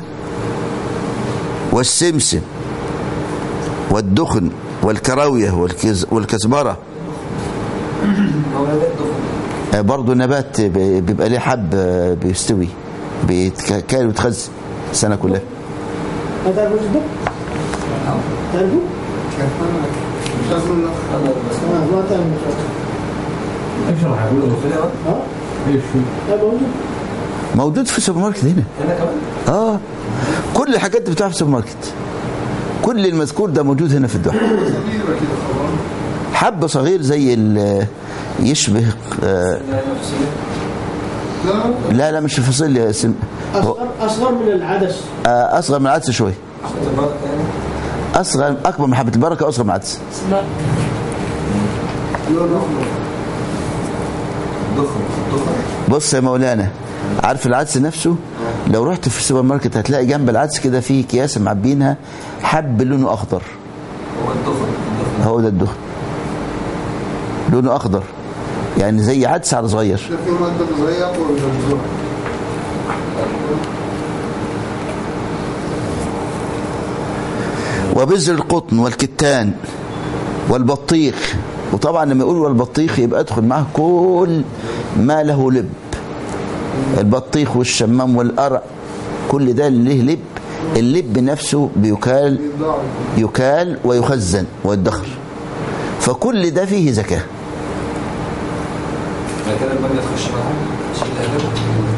والسمسم والدخن والكراوية والكز والكزبرة مولد الدخول آه، برضه نبات ب- بيبقى ليه حب آه، بيستوي بيتكال ويتخزن السنة كلها ما تعرفوا جدا؟ تعرفوا؟ مش لازم ناخد بس آه ما تعرفوا اشرح اقول له في الأول. ها؟ ايش في هذا موجود موجود في السوبر ماركت هنا هنا كمان اه كل الحاجات دي بتاعها في السوبر ماركت كل المذكور ده موجود هنا في الدحى كبيرة كده خلاص حب صغير زي ال- يشبه آه، لا نفسية لا لا لا مش الفاصوليا سم- هو- اصغر اصغر من العدس آه، اصغر من العدس شويه اختبار تاني اصغر اكبر من حبه البركه اصغر من العدس اسمها لون أخضر دخن دخن بص يا مولانا عارف العدس نفسه لو رحت في السوبر ماركت هتلاقي جنب العدس كده في اكياس معبينها حب لونه اخضر هو الدخن الدخن هو ده الدهن لونه اخضر يعني زي عدس على صغير ده في مادة غذائية أقوى من الزرع وبذر القطن والكتان والبطيخ وطبعا لما يقول والبطيخ يبقى ادخل معاه كل ما له لب البطيخ والشمام والقرع كل ده اللي له لب اللب نفسه بيكال بيضاعف يكال ويخزن ويدخر فكل ده فيه زكاه بعد كده البنية تخش معاهم تشيل الأدب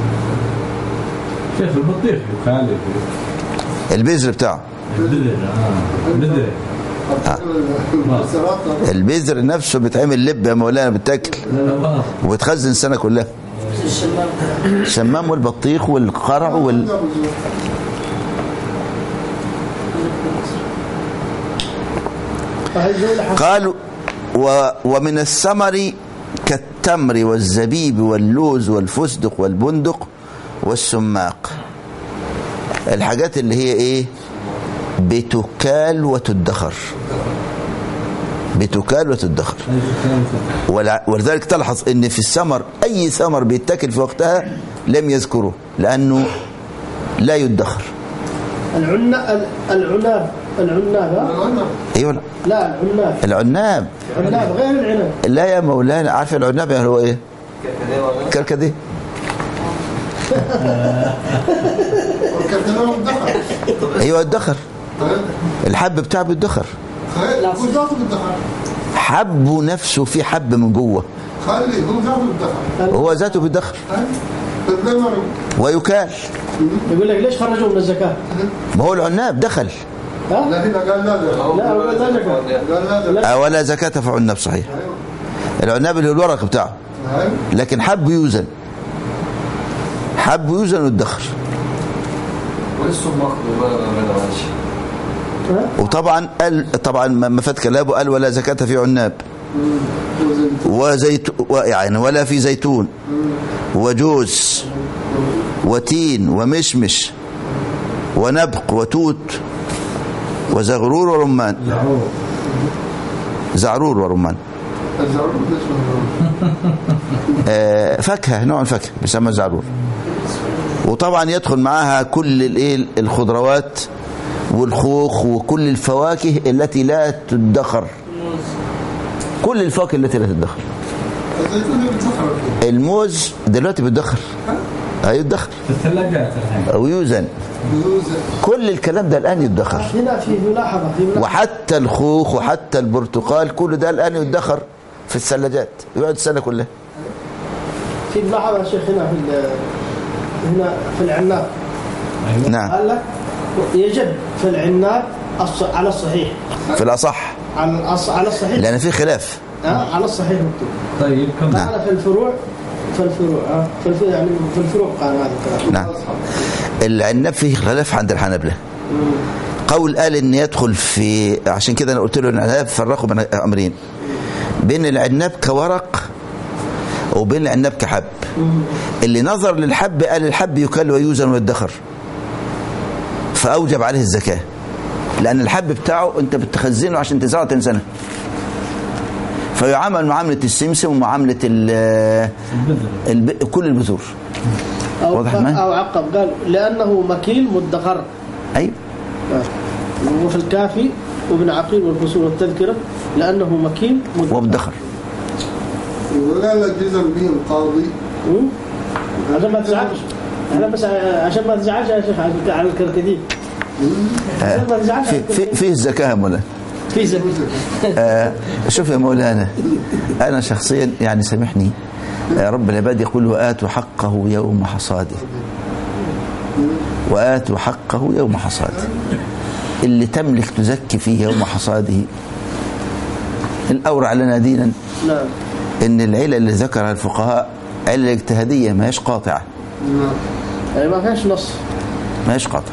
شيخ البطيخ يخالف البذر بتاعه البذر اه البذر المكسرات البذر نفسه بيتعمل لب يا مولانا بتاكل لا لا واضح وبتخزن السنه كلها الشمام الشمام والبطيخ والقرع وال... فهي دولة حق قالوا و ومن الثمر كالتمر والزبيب واللوز والفستق والبندق والسماق الحاجات اللي هي ايه بتكال وتدخر بتكال وتدخر ولا- ولذلك تلحظ ان في الثمر اي ثمر بيتاكل في وقتها لم يذكره لانه لا يدخر العنا العناب العناب ها؟ العنب ايوه لا. لا العناب العناب العناب غير العنب لا يا مولانا عارف العناب يعني هو ايه كده ولا كركديه والكركديه مدخر ايوه الدخر الحب بتاعه بيدخر خلي هو ذاته بالدخر حبه نفسه في حب من جوه خلي هو ذاته بالدخر هو ذاته بيدخر بالدمر ويكال يقول لك ليش خرجوا من الزكاه؟ ما هو العناب دخل ها؟ لكن قال لا لا لا هو قال لا قال لا لا ولا زكاة في العناب صحيح العناب اللي هو الورق بتاعه أيوة. لكن حب يوزن حب يوزن ويدخر ولسه مخبر ولا ولا ماشي وطبعا قال طبعا ما فات كلامه قال ولا زكاة في عناب وزيت و- يعني ولا في زيتون وجوز وتين ومشمش ونبق وتوت وزغرور ورمان زعرور ورمان الزعرور ليش مخبر آه، فاكهه نوع الفاكهه بيسمى زعرور وطبعا يدخل معاها كل الايه الخضروات والخوخ وكل الفواكه التي لا تدخر كل الفواكه التي لا تدخر الزيتون اللي بتدخر الموز دلوقتي بيدخر هيدخر في الثلاجات الحين او يوزن كل الكلام ده الان يدخر هنا في ملاحظه في ملاحظه وحتى الخوخ وحتى البرتقال كل ده الان يدخر في الثلاجات يقعد السنه كلها في ملاحظه يا شيخ هنا في ال- هنا في العناب ايوه نعم قال لك يجب في العناب الص- على الصحيح في الاصح على الأص- على الصحيح لان في خلاف ها على الصحيح مكتوب طيب كم نعم. قال في الفروع في الفروع ها في الفروع يعني في الفروع قال هذا الكلام نعم العناب فيه خلاف عند الحنابلة قول قال ان يدخل في عشان كده انا قلت له العناب فرقوا بين امرين بين العناب كورق وبين العناب كحب اللي نظر للحب قال الحب يكل ويوزن ويدخر فاوجب عليه الزكاه لان الحب بتاعه انت بتخزنه عشان تزرعه تاني سنه فيعامل معامله السمسم ومعامله ال- الب... كل البذور أو, واضح معي؟ أو عقب قال لأنه مكيل مدخر ايوه وفي الكافي وابن عقيل والفصول والتذكرة لأنه مكيل مدخر ومدخر وقال لك جزم به القاضي مم؟ عشان ما تزعلش أنا بس عشان ما تزعلش يا شيخ على- على الكركديه عشان ما تزعلش في في فيه الزكاه يا مولانا في زكاة آه شوف يا مولانا انا شخصيا يعني سامحني آه رب العباد يقول واتوا حقه يوم حصاده واتوا حقه يوم حصاده اللي تملك تزكي فيه يوم حصاده الاورع لنا دينا نعم ان العلل اللي ذكرها الفقهاء علل اجتهاديه ما هيش قاطعه يعني ما فيهاش نص ما هيش قاطعه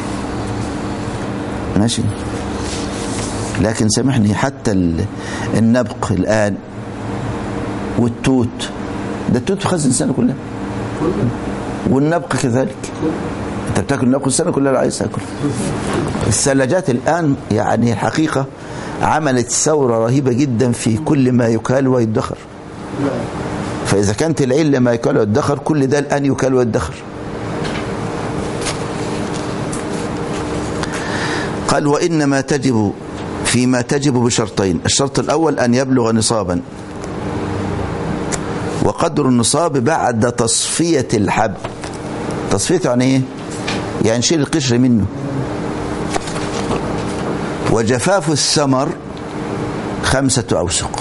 ماشي لكن سامحني حتى ال- النبق الان والتوت ده التوت بخزن السنه كلها والنبق كذلك انت بتاكل النبق السنه كلها لو عايز تاكل الثلاجات الان يعني الحقيقه عملت ثوره رهيبه جدا في كل ما يكال ويدخر فاذا كانت العله ما يكال ويدخر كل ده الان يكال ويدخر قال وإنما تجب فيما تجب بشرطين الشرط الأول أن يبلغ نصابا وقدر النصاب بعد تصفية الحب تصفيته يعني ايه يعني نشيل القشر منه وجفاف الثمر خمسة أوسق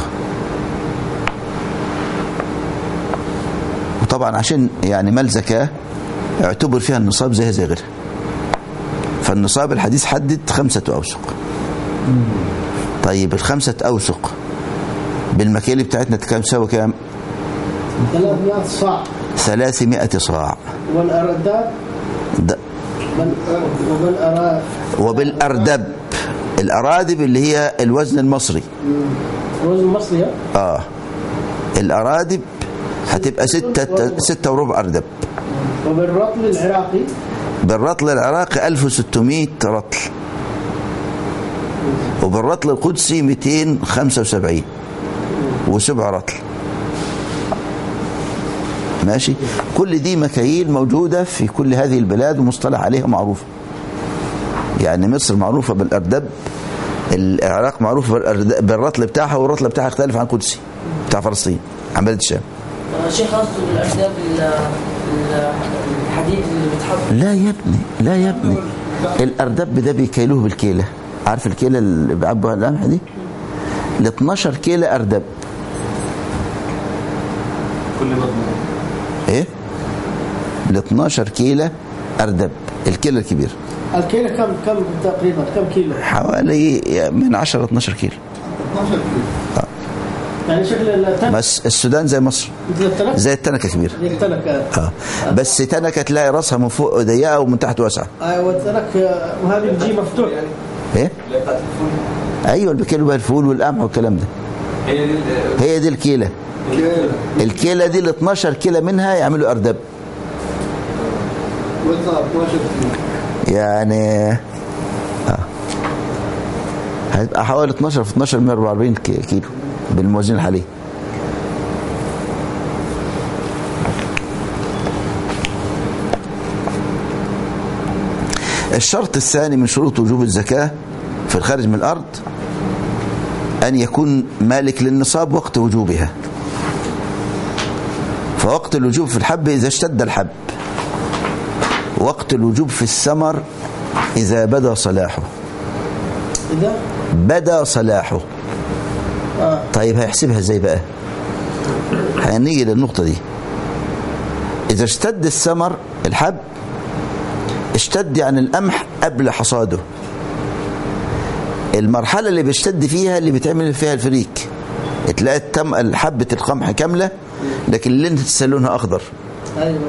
وطبعا عشان يعني مال زكاة اعتبر فيها النصاب زي زي غيرها فالنصاب الحديث حدد خمسة أوسق طيب الخمسة أوسق بالمكيال بتاعتنا كام تساوي كام 300 صاع 300 صاع والأرداب ده بل وبالأراد وبالأردب الأرادب اللي هي الوزن المصري الوزن المصري ها؟ اه الأرادب هتبقى ستة ستة وربع أردب وبالرطل العراقي بالرطل العراقي 1600 رطل وبالرطل القدسي 275 وسبع رطل ماشي كل دي مكاييل موجودة في كل هذه البلاد ومصطلح عليها معروف يعني مصر معروفة بالأردب العراق معروفة بالأردب- بالرطل بتاعها والرطل بتاعها يختلف عن القدسي بتاع فلسطين عن بلد الشام آه، شيخ قصده الأرداب ال- ال- الحديد اللي بيتحط لا يا ابني لا يا ابني الأردب ده بيكيلوه بالكيلة عارف الكيلة اللي بيعبوا القمح دي ال 12 كيلة أردب كل بطن ايه ال 12 كيلة أردب الكيلة الكبير الكيلو كم كم تقريبا كم كيلو؟ حوالي من 10 ل 12 كيلو 12 كيلو يعني شكل التنك بس السودان زي مصر مثل التنك زي التنكة كبيرة زي التنك آه. اه بس تنكة تلاقي راسها من فوق ضيقة ومن تحت واسعة ايوه التنك آه، وهذه بتجي مفتوح ايه اللي بتاعت الفول ايوه اللي بيكيلوا بها الفول والقمح والكلام ده هي دي ال- هي دي الكيلة الكيلة الكيلة دي ال 12 كيلة منها يعملوا أردب وزع 12 كيلو يعني اه هيبقى حوالي 12 في 12 144 كي- كيلو بالموازين الحاليه الشرط الثاني من شروط وجوب الزكاة في الخارج من الأرض أن يكون مالك للنصاب وقت وجوبها فوقت الوجوب في الحب إذا اشتد الحب وقت الوجوب في الثمر إذا بدا صلاحه اذا بدا صلاحه آه. طيب هيحسبها ازاي بقى هنيجي للنقطة دي إذا اشتد الثمر الحب اشتد يعني القمح قبل حصاده المرحلة اللي بيشتد فيها اللي بيتعمل فيها الفريك تلاقي التم حبة القمح كاملة لكن اللي انت لونها أخضر ايوه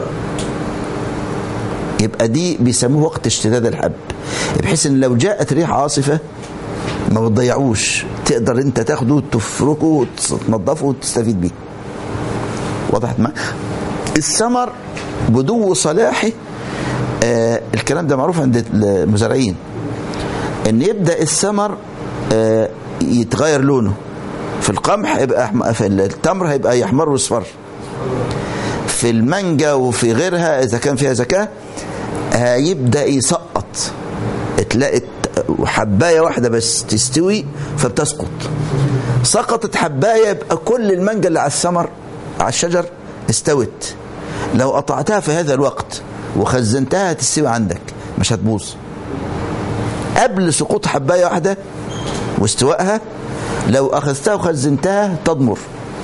يبقى دي بيسموه وقت اشتداد الحب بحيث ان لو جاءت ريح عاصفه ما بتضيعوش تقدر انت تاخده وتفركه وتنظفه وتستفيد بيه وضحت معاك الثمر بدو صلاحه آه الكلام ده معروف عند المزارعين ان يبدا الثمر آه يتغير لونه في القمح يبقى أحم- في التمر هيبقى يحمر واصفر في المانجا وفي غيرها اذا كان فيها زكاه هيبدا يسقط تلاقي حبايه واحده بس تستوي فبتسقط سقطت حبايه يبقى كل المانجا اللي على الثمر على الشجر استوت لو قطعتها في هذا الوقت وخزنتها هتستوي عندك مش هتبوظ قبل سقوط حبايه واحده واستوائها لو اخذتها وخزنتها تضمر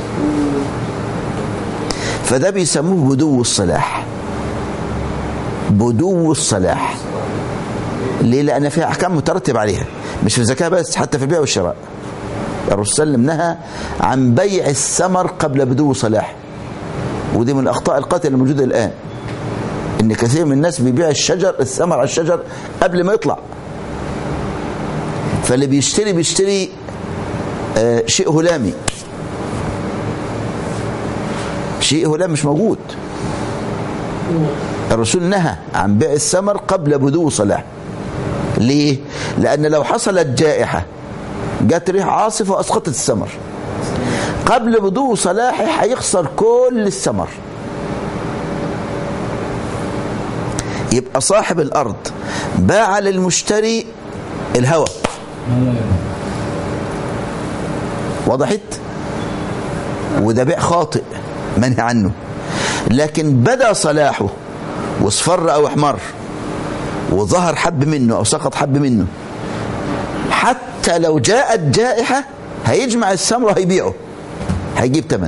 فده بيسموه بدو الصلاح بدو الصلاح ليه لان فيها احكام مترتب عليها مش في الزكاه بس حتى في البيع والشراء الرسول صلى الله عليه وسلم نهى عن بيع الثمر قبل بدو صلاح ودي من الاخطاء القاتله الموجوده الان ان كثير من الناس بيبيع الشجر الثمر على الشجر قبل ما يطلع فاللي بيشتري بيشتري آه شيء هلامي شيء هلامي مش موجود الرسول نهى عن بيع الثمر قبل بدو صلاح ليه؟ لأن لو حصلت جائحة جت ريح عاصفة وأسقطت الثمر قبل بدو صلاحه هيخسر كل الثمر يبقى صاحب الأرض باع للمشتري الهوى وضحت وده بيع خاطئ منهي عنه لكن بدا صلاحه واصفر او احمر وظهر حب منه او سقط حب منه حتى لو جاءت جائحة هيجمع الثمر وهيبيعه هيجيب تمن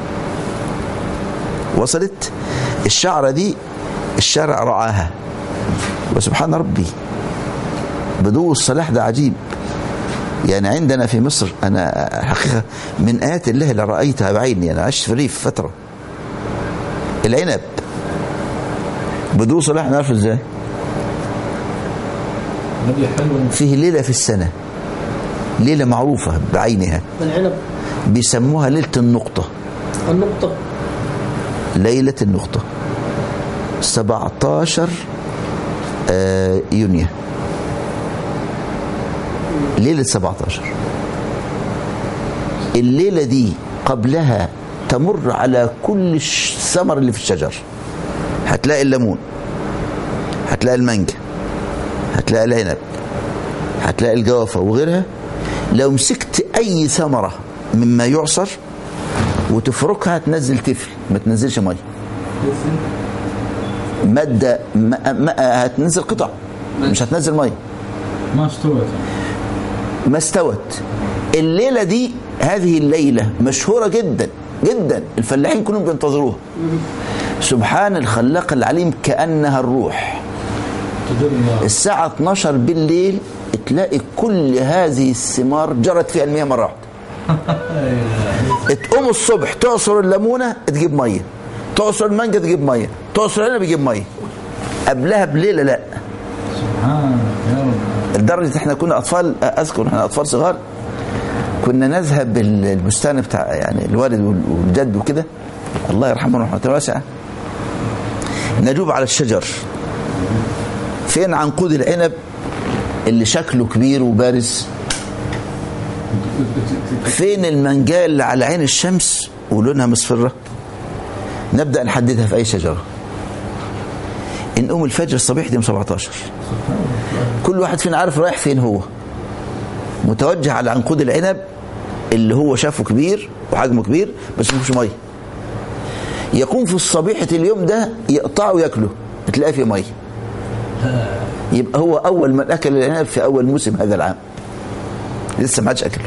وصلت الشعرة دي الشارع رعاها وسبحان ربي بدو الصلاح ده عجيب يعني عندنا في مصر انا حقيقه من ايات الله اللي رايتها بعيني انا عشت في الريف فتره العنب بدو صلاح نعرفه ازاي نبي حلو فيه ليله في السنه ليله معروفه بعينها العنب بيسموها ليلة النقطة النقطة ليلة النقطة 17 آه، يونيو ليلة 17 الليلة دي قبلها تمر على كل الش- الثمر اللي في الشجر هتلاقي الليمون هتلاقي المانجا هتلاقي العنب هتلاقي الجوافة وغيرها لو مسكت أي ثمرة مما يعصر وتفركها تنزل تفل ما تنزلش ميه مادة ما ما هتنزل قطع مش هتنزل ميه ما استوت ما استوت الليلة دي هذه الليلة مشهورة جدا جدا الفلاحين كلهم بينتظروها سبحان الخلاق العليم كأنها الروح تدل الساعة 12 بالليل تلاقي كل هذه الثمار جرت فيها المياه مرة واحدة تقوم الصبح تعصر الليمونة تجيب مية تعصر المانجا تجيب مية تعصر العنب تجيب مية قبلها بليلة لا سبحانك يا رب لدرجة احنا كنا أطفال أذكر احنا أطفال صغار كنا نذهب البستان بتاع يعني الوالد والجد وكده الله يرحمه رحمة واسعة نجوب على الشجر فين عنقود العنب اللي شكله كبير وبارز فين المانجا اللي على عين الشمس ولونها مصفرة نبدأ نحددها في أي شجرة نقوم الفجر الصبيح دي يوم 17 كل واحد فينا عارف رايح فين هو متوجه على عنقود العنب اللي هو شافه كبير وحجمه كبير بس مفيش ميه يقوم في الصبيحة اليوم ده يقطعه وياكله تلاقي فيه ميه يبقى هو اول من اكل العنب في اول موسم هذا العام لسه ما حدش اكله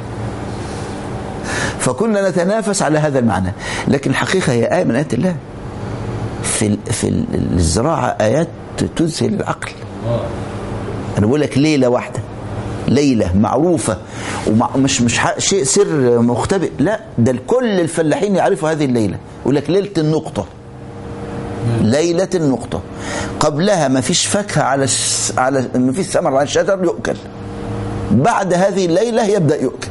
فكنا نتنافس على هذا المعنى لكن الحقيقه هي ايه من ايات الله في ال- في ال- الزراعه ايات تذهل العقل انا بقول لك ليله واحده ليله معروفه ومش مش ح- شيء سر مختبئ لا ده كل الفلاحين يعرفوا هذه الليله يقول لك ليله النقطه ليله النقطه قبلها ما فيش فاكهه على الش... على ما فيش ثمر على الشجر يؤكل بعد هذه الليله يبدا يؤكل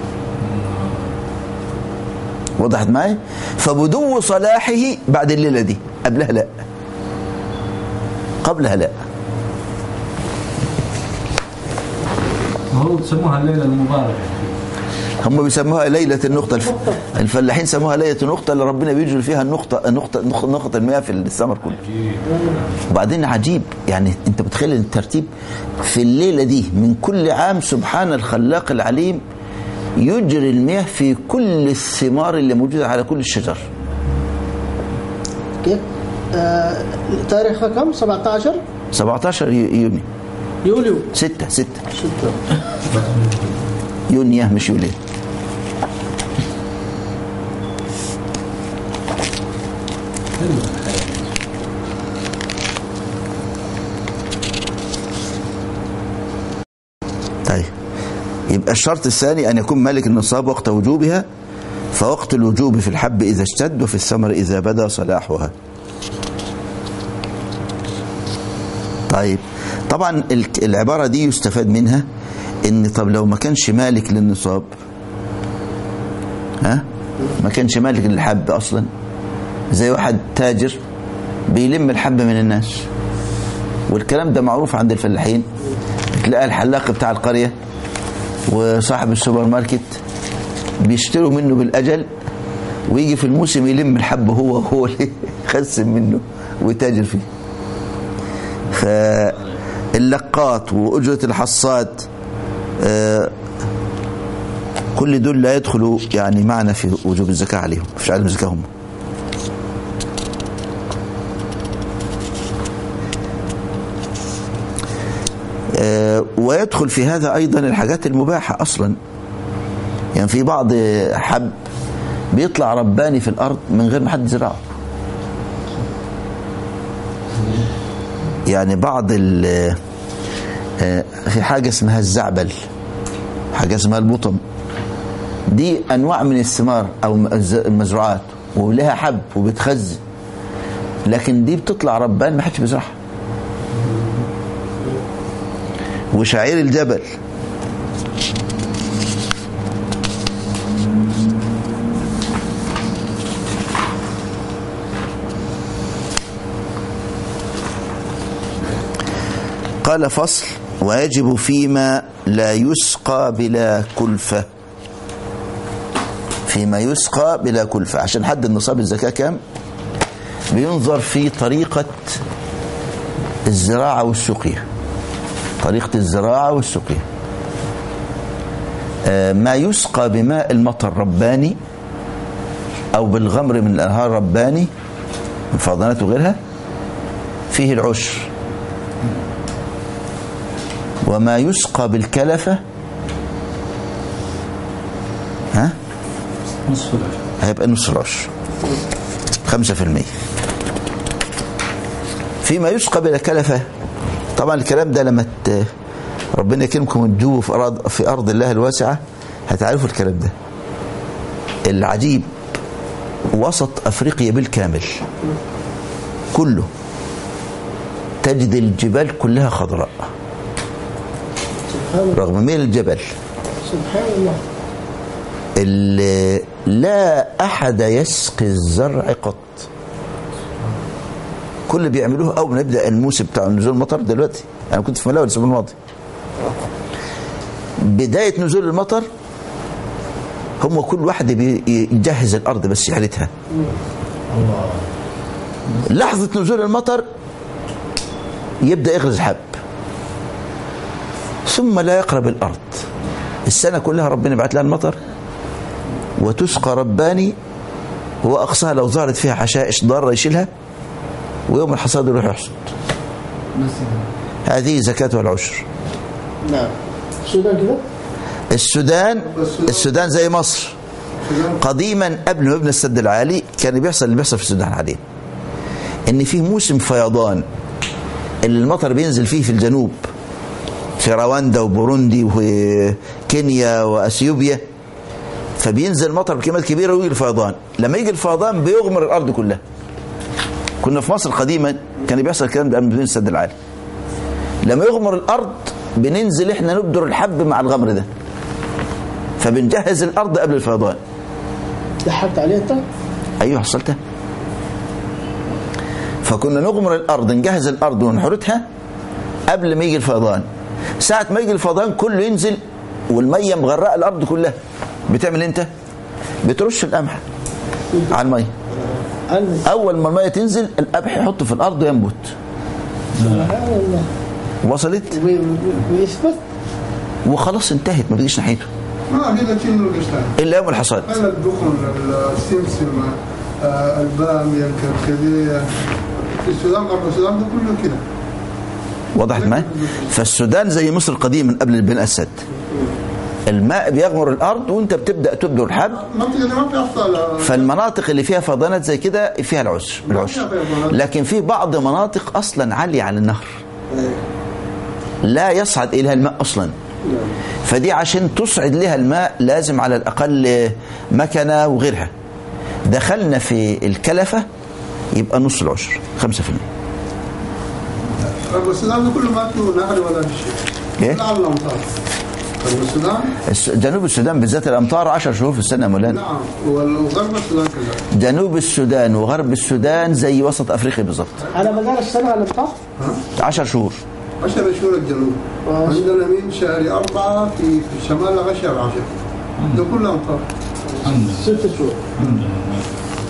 وضحت معي فبدو صلاحه بعد الليله دي قبلها لا قبلها لا وهو تسموها الليله المباركه هم بيسموها ليلة النقطة الف... الفلاحين سموها ليلة النقطة اللي ربنا بيجري فيها النقطة النقطة نقطة, نقطة المياه في الثمر كله وبعدين عجيب يعني انت متخيل الترتيب في الليلة دي من كل عام سبحان الخلاق العليم يجري المياه في كل الثمار اللي موجودة على كل الشجر كيف؟ آه تاريخها كم؟ 17 17 ي- يونيو يوليو 6 6 ستة يونيو مش يوليو طيب يبقى الشرط الثاني أن يكون مالك النصاب وقت وجوبها فوقت الوجوب في الحب إذا اشتد وفي الثمر إذا بدا صلاحها طيب طبعا ال- العبارة دي يستفاد منها ان طب لو ما كانش مالك للنصاب ها ما كانش مالك للحب اصلا زي واحد تاجر بيلم الحب من الناس والكلام ده معروف عند الفلاحين تلاقي الحلاق بتاع القرية وصاحب السوبر ماركت بيشتروا منه بالأجل ويجي في الموسم يلم الحب هو هو اللي يخزن منه ويتاجر فيه فاللقاط وأجرة الحصاد آه، كل دول لا يدخلوا يعني معنا في وجوب الزكاة عليهم مش عليهم زكاة هم آه، ويدخل في هذا أيضا الحاجات المباحة أصلا يعني في بعض حب بيطلع رباني في الأرض من غير ما حد يزرعه يعني بعض ال آه، في حاجة اسمها الزعبل حاجة اسمها البطم دي أنواع من الثمار أو الز- المزروعات ولها حب وبتخزن لكن دي بتطلع ربان ما حدش بيزرعها وشعير الجبل قال فصل ويجب فيما لا يسقى بلا كلفة فيما يسقى بلا كلفة عشان حد النصاب الزكاة كام بينظر في طريقة الزراعة والسقيا طريقة الزراعة والسقيا آه، ما يسقى بماء المطر رباني أو بالغمر من الأنهار رباني من فاضنات وغيرها فيه العشر وما يسقى بالكلفة ها نصف العشر هيبقى نص العشر خمسة في المية فيما يسقى بلا كلفة طبعا الكلام ده لما ت- ربنا يكرمكم وتجوه في أرض, في أرض الله الواسعة هتعرفوا الكلام ده العجيب وسط أفريقيا بالكامل كله تجد الجبال كلها خضراء سبحان الله رغم ميل الجبل سبحان الله اللي لا أحد يسقي الزرع قط كل اللي بيعملوه أول ما نبدأ الموسم بتاع نزول المطر دلوقتي أنا كنت في ملاوي الأسبوع الماضي بداية نزول المطر هم كل واحد بيجهز الأرض بس يحرتها لحظة نزول المطر يبدأ يغرز حب ثم لا يقرب الأرض السنة كلها ربنا يبعت لها المطر وتسقى رباني هو أقصاها لو ظهرت فيها حشائش ضارة يشيلها ويوم الحصاد يروح يحصد هذه زكاة العشر نعم السودان كده السودان السودان زي مصر قديما قبل ما يبنى السد العالي كان بيحصل اللي بيحصل في السودان حاليا ان في موسم فيضان اللي المطر بينزل فيه في الجنوب في رواندا وبوروندي وكينيا واثيوبيا فبينزل مطر بكميات كبيره ويجي الفيضان لما يجي الفيضان بيغمر الارض كلها كنا في مصر قديما كان بيحصل الكلام ده قبل ما يبنى السد العالي لما يغمر الارض بننزل احنا نبدر الحب مع الغمر ده فبنجهز الارض قبل الفيضان لحقت عليه انت ايوه حصلتها فكنا نغمر الارض نجهز الارض ونحرتها قبل ما يجي الفيضان ساعة ما يجي الفيضان كله ينزل والمية مغرقة الارض كلها بتعمل انت بترش القمح على المية أنا اول ما المية تنزل القمح يحطه في الارض وينبت سبحان الله وصلت وي- وي- ويثبت وخلاص انتهت ما بيجيش ناحيته ما قيل تشيل القشطة الا يوم الحصاد انا الدخن السمسم آه، البامية الكركديه في السودان غرب السودان ده كله كده وضحت معايا فالسودان زي مصر قديما قبل البناء السد الماء بيغمر الارض وانت بتبدا تبدر الحب المنطقة دي ما بيحصل آه، فالمناطق اللي فيها فيضانات زي كده فيها العشر العشر لكن في بعض مناطق اصلا عاليه عن النهر لا يصعد اليها الماء اصلا فدي عشان تصعد لها الماء لازم على الاقل مكنه وغيرها دخلنا في الكلفه يبقى نص العشر 5% غرب السودان ده كله ما فيه نهر ولا شيء إيه؟ لا على الامطار غرب السودان الس- جنوب السودان بالذات الامطار 10 شهور في السنه يا مولانا نعم وال- وغرب السودان كذا جنوب السودان وغرب السودان زي وسط افريقيا بالظبط على مدار السنة على الامطار 10 شهور 10 شهور الجنوب عندنا من شهر أربعة في في الشمال لغاية شهر 10 ده كله أمطار الحمد لله ست شهور الحمد لله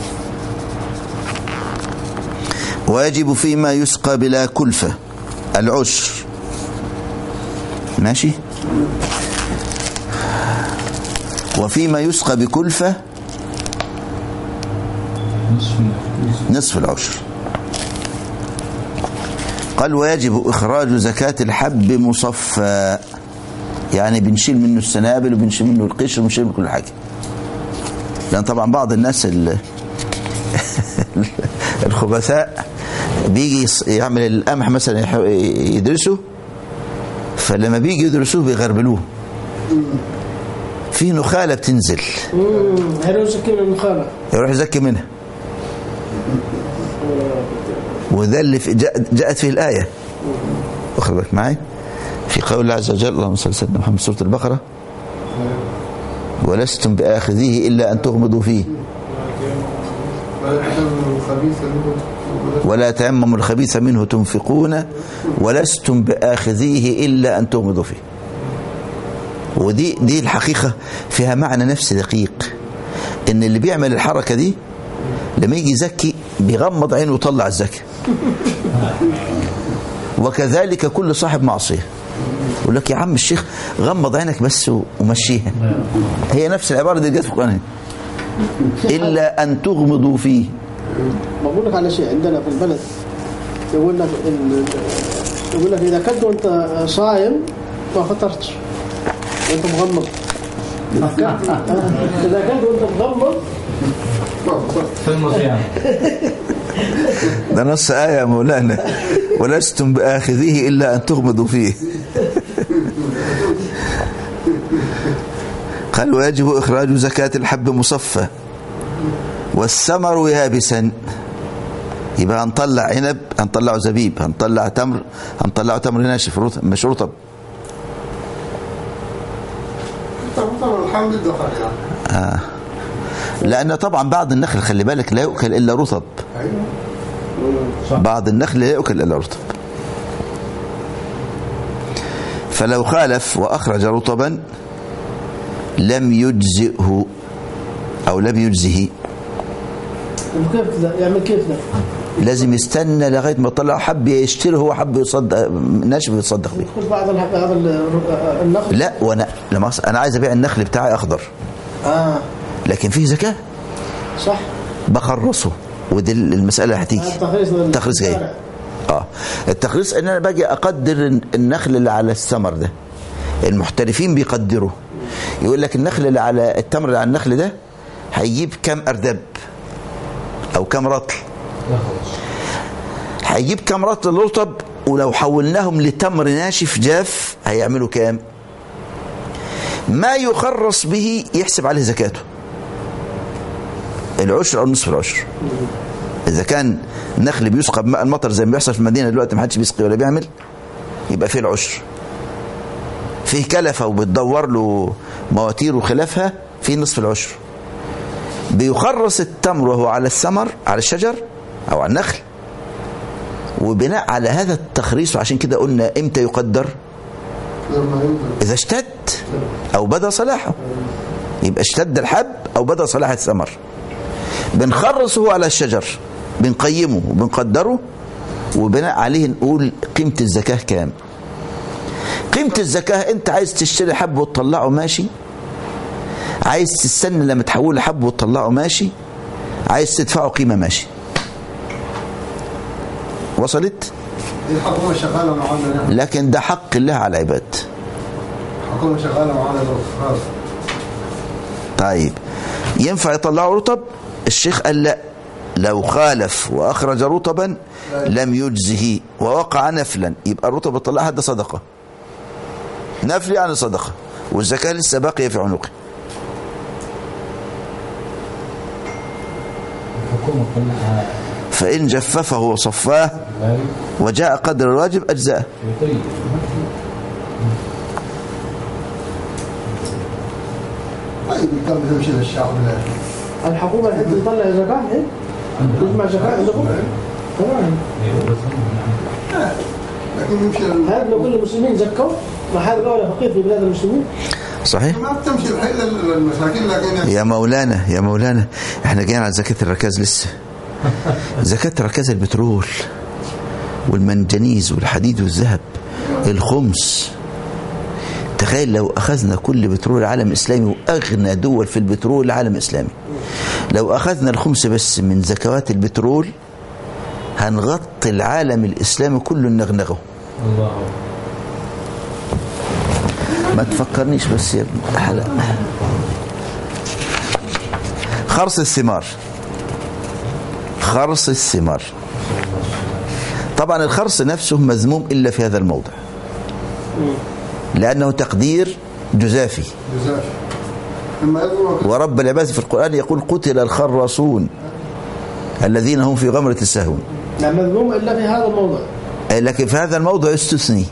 ويجب فيما يسقى بلا كلفة العشر ماشي وفيما يسقى بكلفة نصف نصف العشر قال ويجب إخراج زكاة الحب مصفى يعني بنشيل منه السنابل وبنشيل منه القشر وبنشيل منه كل حاجة لأن طبعا بعض الناس ال- الخبثاء بيجي يص- يعمل القمح مثلا يح- يدرسه فلما بيجي يدرسوه بيغربلوه في نخالة بتنزل امم هيروح سكين النخالة يروح يزكي منها وده اللي في جاء- جاءت فيه الآية واخد بالك معي في قول الله عز وجل اللهم صل على سيدنا محمد سورة البقرة ولستم بآخذيه إلا أن تغمضوا فيه ولا يحتمل الخبيث اللي هو ولا تيمموا الخبيث منه تنفقون ولستم بآخذيه إلا أن تغمضوا فيه ودي دي الحقيقة فيها معنى نفسي دقيق إن اللي بيعمل الحركة دي لما يجي يزكي بيغمض عينه ويطلع الزكاة وكذلك كل صاحب معصية يقول لك يا عم الشيخ غمض عينك بس ومشيها هي نفس العبارة دي جت في القرآن إلا أن تغمضوا فيه بقول لك على شيء عندنا في البلد يقول لك ال- يقول لك اذا كنت وانت صايم ما فطرتش وانت مغمض اذا كنت وانت مغمض فيلم صيام ده نص آية يا مولانا ولستم بآخذيه إلا أن تغمضوا فيه قال ويجب إخراج زكاة الحب مصفى والثمر يابسا يبقى هنطلع عنب هنطلعه زبيب هنطلع تمر هنطلعه تمر ناشف رطب مش رطب طبعا الحمد لله يعني لأن طبعا بعض النخل خلي بالك لا يؤكل إلا رطب ايوه بعض النخل لا يؤكل إلا رطب فلو خالف وأخرج رطبا لم يجزئه أو لم يجزه كيف كذا يعمل كيف ده لازم يستنى لغاية ما طلع حب يشتري هو حب يصدق ناشف يتصدق بيه يدخل بعض الح- بعض ال- النخل لا وانا لما أص- انا عايز ابيع النخل بتاعي اخضر اه لكن فيه زكاه صح بخرصه ودي المساله هتيجي التخريص لل- تخريص جاي اه التخريص ان انا باجي اقدر النخل اللي على الثمر ده المحترفين بيقدروا يقول لك النخل اللي على التمر اللي على النخل ده هيجيب كام اردب او كام رطل هيجيب كام رطل رطب ولو حولناهم لتمر ناشف جاف هيعملوا كام ما يخرص به يحسب عليه زكاته العشر او نصف العشر اذا كان نخل بيسقى بماء المطر زي ما بيحصل في المدينه دلوقتي ما حدش بيسقي ولا بيعمل يبقى فيه العشر فيه كلفه وبتدور له مواتير وخلافها فيه نصف العشر بيخرص التمر وهو على الثمر على الشجر او على النخل وبناء على هذا التخريص وعشان كده قلنا امتى يقدر لما ينزل اذا اشتد او بدا صلاحه يبقى اشتد الحب او بدا صلاح الثمر بنخرصه على الشجر بنقيمه وبنقدره وبناء عليه نقول قيمة الزكاة كام قيمة الزكاة انت عايز تشتري حب وتطلعه ماشي عايز تستنى لما تحوله حب وتطلعه ماشي عايز تدفعه قيمة ماشي وصلت دي الحكومه شغاله معانا يعني لكن ده حق الله على العباد الحكومه شغاله معانا لو طيب ينفع يطلعوا رطب الشيخ قال لا لو خالف واخرج رطبا لم يجزه ووقع نفلا يبقى الرطب اللي طلعها ده صدقه نفل يعني صدقه والزكاه لسه باقيه في عنقه الحكومة كلها فان جففه وصفاه غالي وجاء قدر الواجب اجزاه يطيب طيب كم تمشي للشعب الاخر الحكومه الحين تطلع زكاه إيه؟ تجمع زكاه عندكم تمام لكن يمشي ال- هذا لو كل المسلمين زكوا ما هذا الاولى فقير في بلاد المسلمين صحيح ما بتمشي الحين لل- للمساكين لكن يا مولانا يا مولانا احنا جايين على زكاة الركاز لسه زكاة ركاز البترول والمنجنيز والحديد والذهب الخمس تخيل لو أخذنا كل بترول العالم الإسلامي وأغنى دول في البترول العالم الإسلامي لو أخذنا الخمس بس من زكوات البترول هنغطي العالم الإسلامي كله نغنغه الله ما تفكرنيش بس يا ابن حلق خرص الثمار خرص الثمار طبعا الخرص نفسه مذموم إلا في هذا الموضع لأنه تقدير جزافي جزاف لما يضرب ورب العباد في القرآن يقول قتل الخراصون الذين هم في غمرة السهون لا مذموم الا في هذا الموضع لكن في هذا الموضع استثني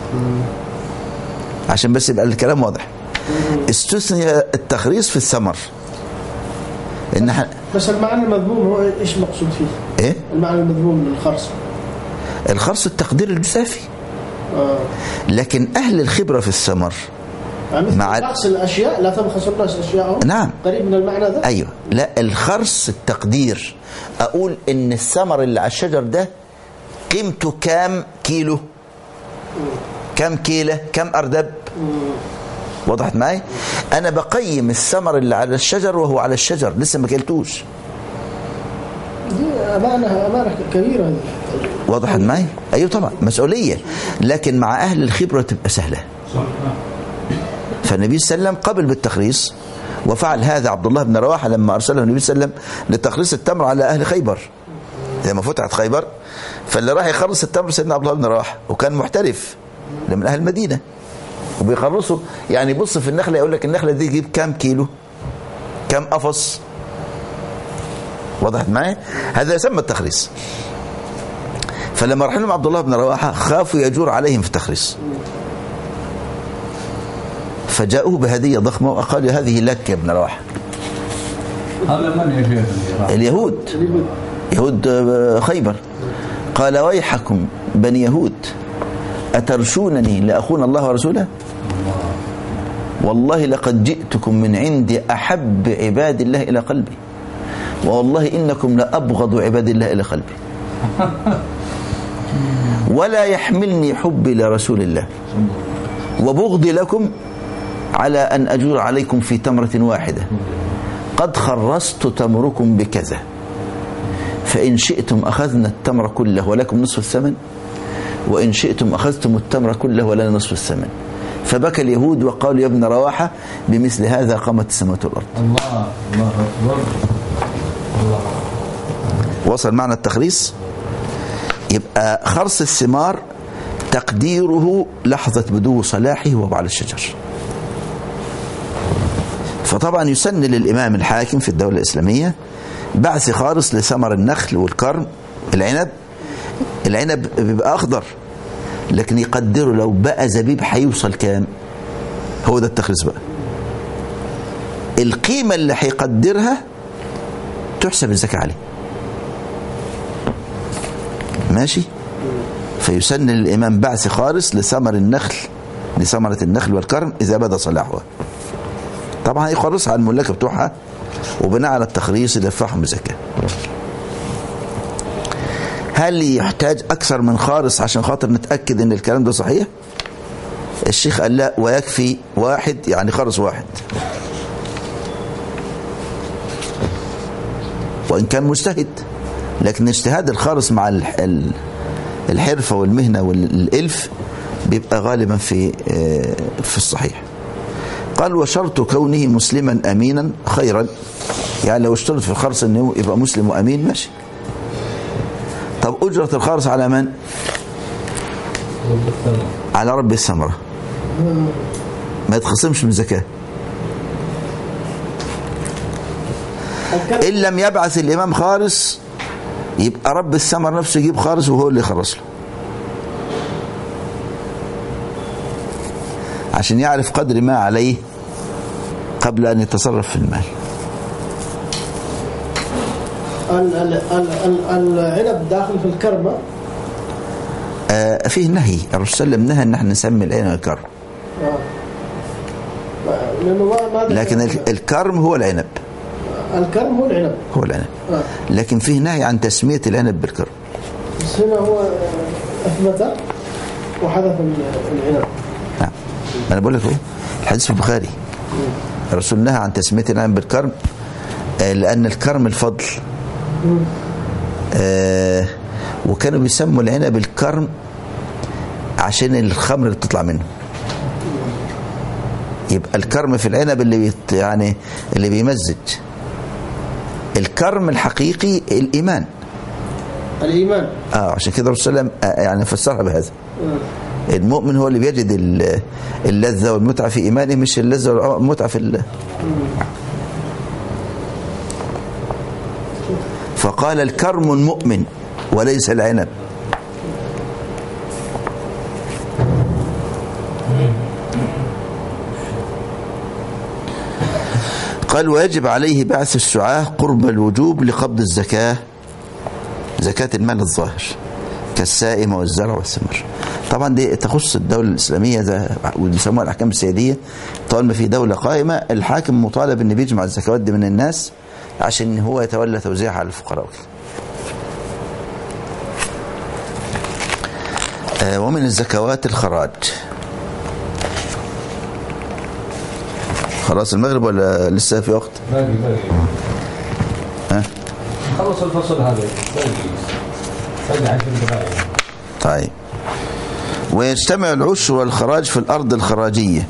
عشان بس يبقى الكلام واضح استثني التخريص في الثمر ان احنا بس المعنى المذموم هو ايش مقصود فيه؟ ايه المعنى المذموم من الخرص الخرص التقدير الجزافي آه. لكن اهل الخبره في الثمر يعني مثل مع- نقص الاشياء لا تبخس الناس اشياءهم نعم. قريب من المعنى ذا ايوه لا الخرص التقدير اقول ان الثمر اللي على الشجر ده قيمته كام كيلو كام كيلة كام أردب وضحت معي أنا بقيم الثمر اللي على الشجر وهو على الشجر لسه ما كلتوش دي امانه امانه كبيره هذه وضحت معي أيوة طبعا مسؤولية لكن مع أهل الخبرة تبقى سهلة صح فالنبي صلى الله عليه وسلم قبل بالتخريص وفعل هذا عبد الله بن رواحه لما ارسله النبي صلى الله عليه وسلم لتخريص التمر على اهل خيبر لما فتحت خيبر فاللي راح يخلص التمر سيدنا عبد الله بن رواحه وكان محترف ده من اهل المدينه وبيخلصوا يعني بص في النخله يقول لك النخله دي تجيب كام كيلو كام قفص وضحت معي هذا يسمى التخريص فلما راح لهم عبد الله بن رواحه خافوا يجور عليهم في التخريص فجاءوه بهدية ضخمة وقالوا هذه لك يا ابن رواحة هذا من يا شيخ اللي راح اليهود يهود آه، خيبر قال ويحكم بني يهود أترشونني لأخون الله ورسوله والله لقد جئتكم من عند أحب عباد الله إلى قلبي والله إنكم لأبغض عباد الله إلى قلبي ولا يحملني حبي لرسول الله وبغضي لكم على أن أجور عليكم في تمرة واحدة قد خرست تمركم بكذا فإن شئتم أخذنا التمر كله ولكم نصف الثمن وإن شئتم أخذتم التمر كله ولنا نصف الثمن فبكى اليهود وقالوا يا ابن رواحة بمثل هذا قامت السماوات والأرض الله الله اكبر الله وصل معنى التخريص يبقى خرص الثمار تقديره لحظة بدو صلاحه وهو على الشجر فطبعا يسن للإمام الحاكم في الدولة الإسلامية بعث خالص لثمر النخل والكرم العنب العنب بيبقى أخضر لكن يقدره لو بقى زبيب هيوصل كام هو ده التخريص بقى القيمة اللي هيقدرها تحسب الزكاة عليه ماشي فيسن للإمام بعث خالص لثمر النخل لثمرة النخل والكرم إذا بدا صلاحها طبعا هيخلصها على الملاك بتوعها وبناء على التخريص يدفعهم بزكاة هل يحتاج أكثر من خالص عشان خاطر نتأكد إن الكلام ده صحيح الشيخ قال لا ويكفي واحد يعني خالص واحد وإن كان مجتهد لكن اجتهاد الخالص مع الح- ال- الحرفة والمهنة والإلف بيبقى غالبا في آه، في الصحيح قال وشرط كونه مسلما أمينا خيرا يعني لو اشترط في الخرص انه يبقى مسلم وأمين ماشي طب أجرة الخرص على من؟ على رب الثمرة ما يتخصمش من زكاه الكلام إن لم يبعث الإمام خالص يبقى رب الثمر نفسه يجيب خالص وهو اللي يخلص له عشان يعرف قدر ما عليه قبل أن يتصرف في المال ال- ال- ال- ال- العنب داخل في الكرمه آه فيه نهي الرسول صلى الله عليه وسلم نهى ان احنا نسمي العنب الكرم آه. لانه ما ما لكن ال- الكرم هو العنب الكرم هو العنب هو العنب آه. لكن فيه نهي عن تسمية العنب بالكرم بس هنا هو اثبت وحذف ال- العنب نعم انا بقول لك اهو الحديث في البخاري الرسول نهى عن تسميه العنب بالكرم آه، لان الكرم الفضل آه، وكانوا بيسموا العنب الكرم عشان الخمر اللي بتطلع منه يبقى الكرم في العنب اللي بيت يعني اللي بيمزج الكرم الحقيقي الايمان الايمان اه عشان كده الرسول صلى الله عليه وسلم آه، يعني فسرها بهذا آه. المؤمن هو اللي بيجد ال- اللذة والمتعة في إيمانه مش اللذة والمتعة في ال... فقال الكرم المؤمن وليس العنب قال ويجب عليه بعث السعاة قرب الوجوب لقبض الزكاة زكاة المال الظاهر كالسائمة والزرع والثمر طبعا دي تخص الدولة الإسلامية ده ويسموها الأحكام السيادية طالما في دولة قائمة الحاكم مطالب إن بيجمع الزكوات دي من الناس عشان هو يتولى توزيعها على الفقراء وكده. آه، ومن الزكوات الخراج خلاص المغرب ولا لسه في وقت باقي باقي ها خلص الفصل هذا باقي باقي عشر دقائق طيب ويجتمع العشر والخراج في الأرض الخراجية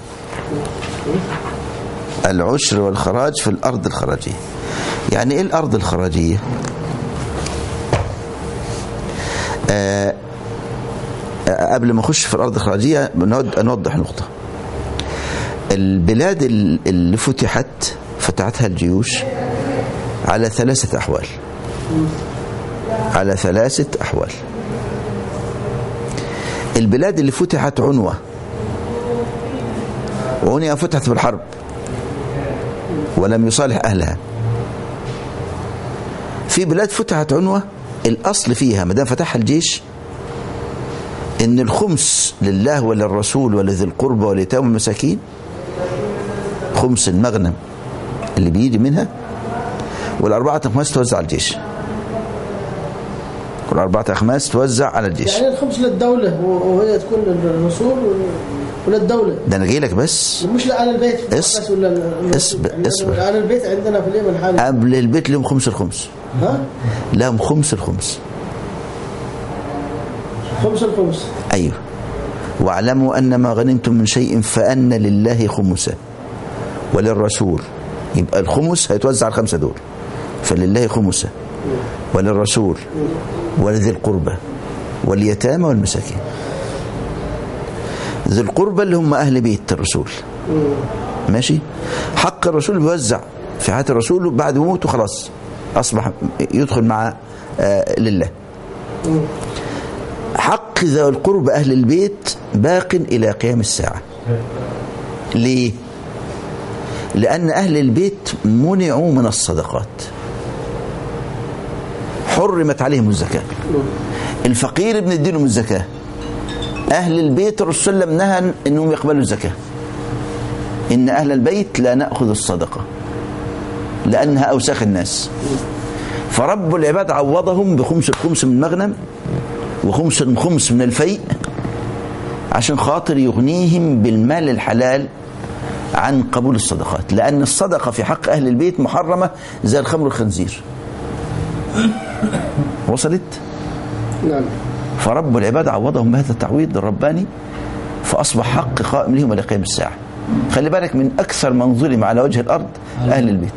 العشر والخراج في الأرض الخراجية يعني إيه الأرض الخراجية آه آه، قبل ما أخش في الأرض الخراجية بنود- نوضح نقطة البلاد ال- اللي فتحت فتحتها الجيوش على ثلاثة أحوال على ثلاثة أحوال البلاد اللي فتحت عنوة وعنوة فتحت بالحرب ولم يصالح أهلها في بلاد فتحت عنوة الأصل فيها ما دام فتحها الجيش إن الخمس لله وللرسول ولذي القربى واليتامى والمساكين خمس المغنم اللي بيجي منها والأربعة أخماس توزع على الجيش والأربعة أخماس توزع على الجيش يعني الخمس للدولة وهي تكون للرسول وللدولة ده أنا جاي لك بس مش لآل البيت اس- بس ولا الرسول. اصبر- يعني اصبر. آل البيت عندنا في اليمن حاليا قبل البيت لهم خمس الخمس ها لهم خمس الخمس خمس الخمس أيوه واعلموا أن ما غنمتم من شيء فأن لله خمسه وللرسول يبقى الخمس هيتوزع على الخمسة دول فلله خمسه وللرسول ولذي القربى واليتامى والمساكين ذي القربى اللي هم أهل بيت الرسول ماشي حق الرسول بيوزع في حياة الرسول بعد موته خلاص أصبح يدخل مع آه لله حق ذوي القرب أهل البيت باق إلى قيام الساعة ليه؟ لأن أهل البيت منعوا من الصدقات حرمت عليهم الزكاة الفقير بنديلهم الزكاة أهل البيت الرسول صلى الله عليه وسلم نهى أنهم يقبلوا الزكاة إن أهل البيت لا نأخذ الصدقة لأنها أوساخ الناس فرب العباد عوضهم بخمس الخمس من المغنم وخمس خمس من الفيء عشان خاطر يغنيهم بالمال الحلال عن قبول الصدقات لأن الصدقة في حق أهل البيت محرمة زي الخمر والخنزير وصلت نعم فرب العباد عوضهم بهذا التعويض الرباني فأصبح حق قائم لهم إلى قيام الساعة خلي بالك من أكثر من ظلم على وجه الأرض أهل البيت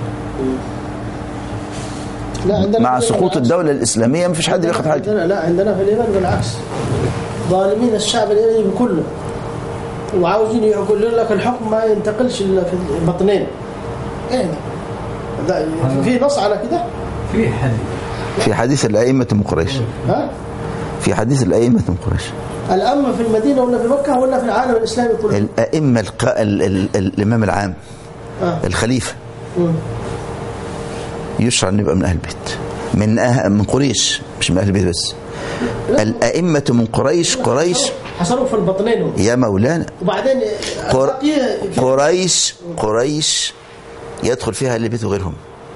لا عندنا مع في اليمن سقوط بالعكس. الدولة الإسلامية ما فيش حد بياخد حاجة عندنا لا عندنا في اليمن بالعكس ظالمين الشعب اليمني كله وعاوزين يقولون لك الحكم ما ينتقلش الا في البطنين يعني ده في نص على كده في حديث في حديث الأئمة من قريش ها في حديث الأئمة من قريش الأمة في المدينة ولا في مكة ولا في العالم الإسلامي كله الأئمة الق... ال... ال... ال... الإمام العام آه. الخليفة مم. يشرع أن يبقى من أهل البيت من أه... من قريش مش من أهل البيت بس الأئمة من قريش قريش حصلوا في البطنين هم. يا مولانا وبعدين قر... البقية في- قريش قريش يدخل فيها أهل البيت وغيرهم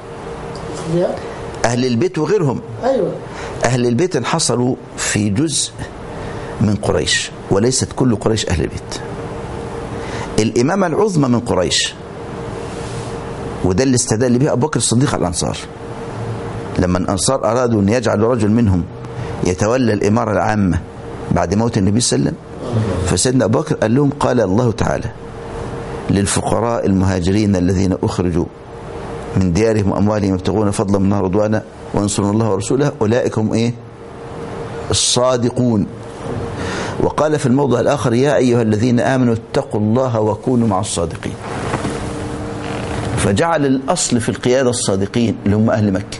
أهل البيت وغيرهم ايوه أهل البيت انحصروا في جزء من قريش وليست كل قريش أهل البيت الإمامة العظمى من قريش وده اللي استدل به أبو بكر الصديق على الأنصار لما الأنصار أرادوا أن يجعلوا رجل منهم يتولى الإمارة العامة بعد موت النبي صلى الله عليه وسلم فسيدنا أبو بكر قال لهم قال الله تعالى للفقراء المهاجرين الذين أخرجوا من ديارهم وأموالهم يبتغون فضلا من الله رضوانا وينصرون الله ورسوله أولئك هم إيه الصادقون وقال في الموضع الآخر يا أيها الذين آمنوا اتقوا الله وكونوا مع الصادقين فجعل الأصل في القيادة الصادقين اللي هم أهل مكة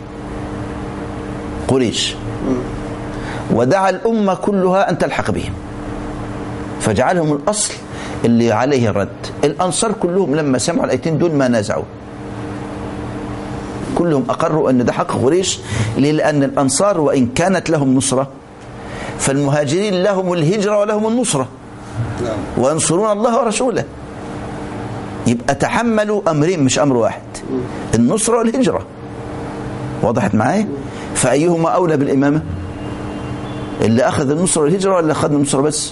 قريش ودعا الأمة كلها أن تلحق بهم فجعلهم الأصل اللي عليه الرد الأنصار كلهم لما سمعوا الآيتين دول ما نازعوا كلهم أقروا أن ده حق قريش ليه؟ لأن الأنصار وإن كانت لهم نصرة فالمهاجرين لهم الهجرة ولهم النصرة وينصرون الله ورسوله يبقى تحملوا أمرين مش أمر واحد النصرة والهجرة وضحت معايا فأيهما أولى بالإمامة اللي أخذ النصرة والهجرة ولا أخذ النصرة بس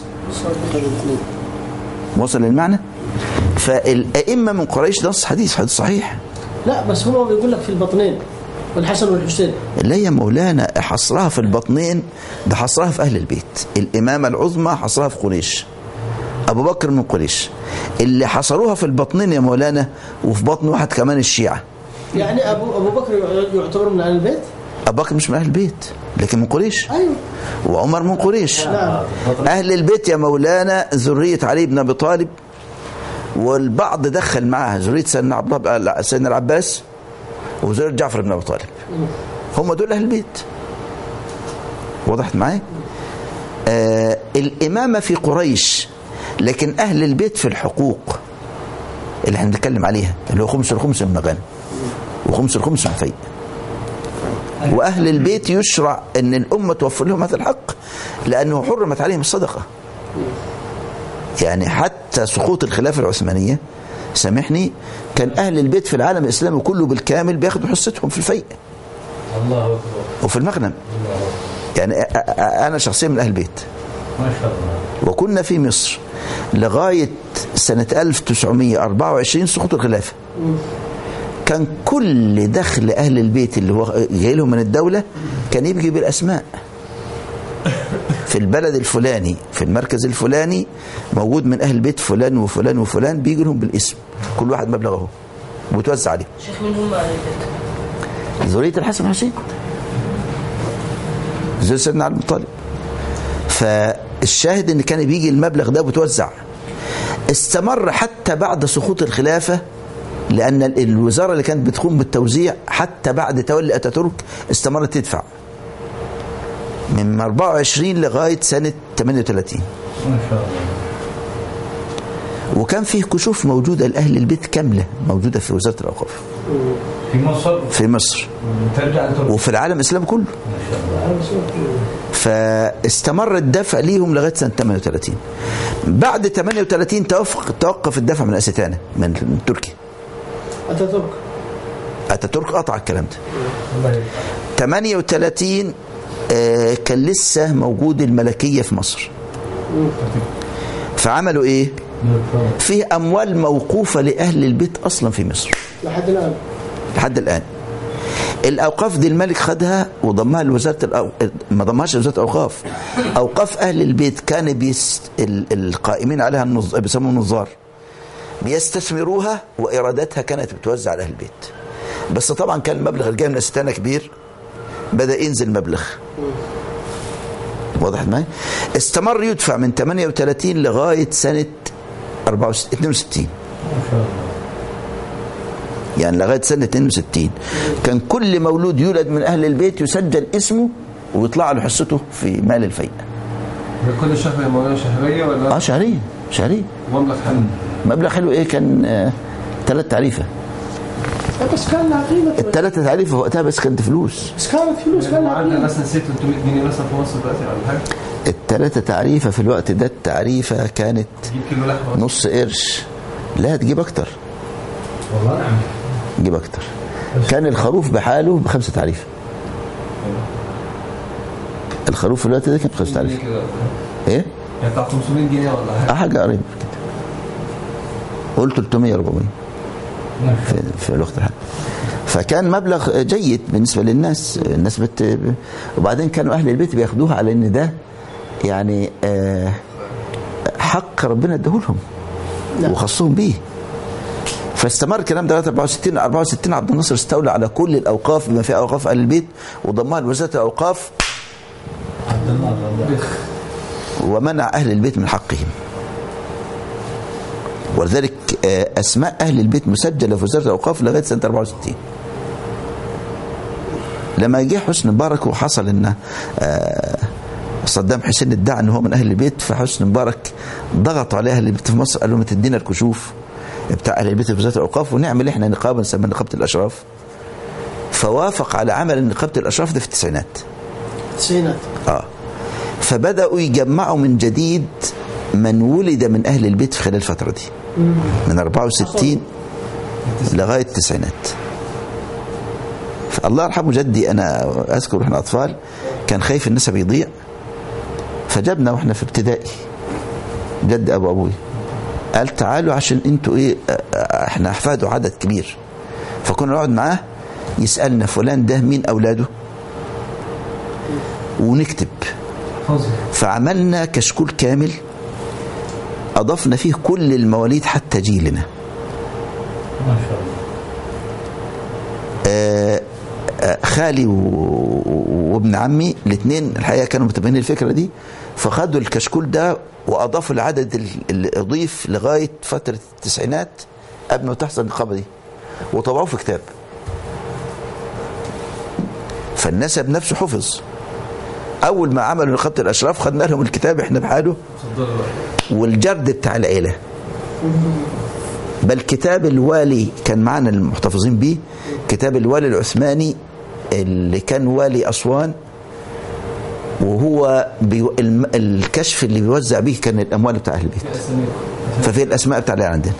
وصل المعنى فالأئمة من قريش نص حديث حديث صحيح لا بس هو بيقول لك في البطنين والحسن والحسين لا يا مولانا حصرها في البطنين ده حصرها في أهل البيت الإمامة العظمى حصرها في قريش أبو بكر من قريش اللي حصروها في البطنين يا مولانا وفي بطن واحد كمان الشيعة يعني ابو ابو بكر يعتبر من اهل البيت أبو بكر مش من أهل البيت لكن من قريش ايوه وعمر من قريش نعم أهل البيت يا مولانا ذرية علي بن أبي طالب والبعض دخل معاها ذرية سيدنا عبد الله لا، سيدنا العباس وذرية جعفر بن أبي طالب هم دول أهل البيت وضحت معايا آه الإمامة في قريش لكن أهل البيت في الحقوق اللي احنا بنتكلم عليها اللي هو خمس الخمس من المغانم وخمس الخمس من الفيء وأهل البيت يشرع أن الأمة توفر لهم هذا الحق لأنه حرمت عليهم الصدقة يعني حتى سقوط الخلافة العثمانية سامحني كان أهل البيت في العالم الإسلامي كله بالكامل بياخدوا حصتهم في الفيء الله اكبر وفي المغنم الله اكبر يعني أ- أ- أنا شخصيا من أهل البيت ما شاء الله وكنا في مصر لغاية سنة 1924 سقوط الخلافة كان كل دخل أهل البيت اللي هو جاي لهم من الدولة كان يبقي بالأسماء في البلد الفلاني في المركز الفلاني موجود من أهل بيت فلان وفلان وفلان بيجي لهم بالاسم كل واحد مبلغه وتوزع عليه شيخ من هم اهل البيت؟ ذرية الحسن والحسين زي سيدنا علي بن طالب فالشاهد ان كان بيجي المبلغ ده بتوزع استمر حتى بعد سقوط الخلافة لأن ال- الوزارة اللي كانت بتقوم بالتوزيع حتى بعد تولي أتاتورك استمرت تدفع من 24 لغاية سنة 38 ما شاء الله وكان فيه كشوف موجودة لأهل البيت كاملة موجودة في وزارة الأوقاف في مصر في مصر ترجع لتركيا وفي العالم الإسلامي كله ما شاء الله فاستمر الدفع ليهم لغايه سنه 38 بعد 38 توقف توقف الدفع من استانه من من تركيا اتاتورك اتاتورك قطع الكلام ده الله يرحمه 38 آه، كان لسه موجود الملكيه في مصر فعملوا ايه فيه اموال موقوفه لاهل البيت اصلا في مصر لحد الان لحد الان الاوقاف دي الملك خدها وضمها لوزاره الأو... ما ضمهاش لوزاره الاوقاف اوقاف اهل البيت كان بيس... ال... القائمين عليها النظ... بيسموه النظار بيستثمروها وايراداتها كانت بتوزع على اهل البيت بس طبعا كان المبلغ اللي جاي من الاستانه كبير بدا ينزل مبلغ واضح معايا استمر يدفع من 38 لغايه سنه 64 62 ما شاء الله يعني لغايه سنه 62 كان كل مولود يولد من اهل البيت يسجل اسمه ويطلع له حصته في مال الفيء كل شهر مولانا شهرية ولا اه شهريا شهريا مبلغ حلو مبلغ حلو ايه كان آه ثلاث تعريفه بس كان لها قيمه الثلاثه تعريفه وقتها بس كانت فلوس بس كانت فلوس كان لها معدل قيمه مثلا 6 300 جنيه مثلا في مصر دلوقتي ولا حاجة الثلاثه تعريفه في الوقت ده التعريفه كانت تجيب كيلو لحمة نص قرش لا تجيب اكتر والله نعم تجيب اكتر كان الخروف بحاله بخمسه تعريفه الخروف في الوقت ده كان بخمسه جنيه تعريفه كده ايه يعني بتاع 500 جنيه ولا حاجة اه حاجه قريب كده قول 300 400 ما شاء في, في الوقت الحالي فكان مبلغ جيد بالنسبة للناس الناس بت... وبعدين كانوا أهل البيت بياخدوها على إن ده يعني آه، حق ربنا اداهولهم وخصهم بيه فاستمر الكلام ده لغايه 64 64 عبد الناصر استولى على كل الاوقاف بما فيها اوقاف اهل البيت وضمها لوزاره الاوقاف عبد الله الله ومنع أهل البيت من حقهم ولذلك آه، أسماء أهل البيت مسجلة في وزارة الأوقاف لغاية سنة 64 لما جه حسني مبارك وحصل ان آه، صدام حسين ادعى ان هو من اهل البيت فحسني مبارك ضغط على اهل البيت في مصر قال لهم تدينا الكشوف بتاع اهل البيت في وزاره الاوقاف ونعمل احنا نقابه نسميها نقابه الاشراف فوافق على عمل نقابة الأشراف ده في التسعينات التسعينات اه فبدأوا يجمعوا من جديد من ولد من أهل البيت في خلال الفترة دي من 64 لغاية التسعينات فالله يرحمه جدي أنا أذكر وإحنا أطفال كان خايف النسب يضيع فجابنا وإحنا في ابتدائي جد أبو أبوي قال تعالوا عشان انتوا ايه اه، اه، احنا احفاده عدد كبير فكنا نقعد معاه يسألنا فلان ده مين أولاده ونكتب فعملنا كشكول كامل أضفنا فيه كل المواليد حتى جيلنا ما شاء الله خالي و- و- وابن عمي الاثنين الحقيقه كانوا متبنين الفكره دي فخدوا الكشكول ده واضافوا العدد ال- اللي اضيف لغايه فتره التسعينات قبل ما تحصل النقابه دي وطبعوه في كتاب فالنسب نفسه حفظ اول ما عملوا نقابه الاشراف خدنا لهم الكتاب احنا بحاله والجرد بتاع العيله بل كتاب الوالي كان معنا المحتفظين بيه كتاب الوالي العثماني اللي كان والي أسوان وهو بي... الم... الكشف اللي بيوزع به كان الأموال بتاع أهل البيت ففي الأسماء بتاع اللي عندنا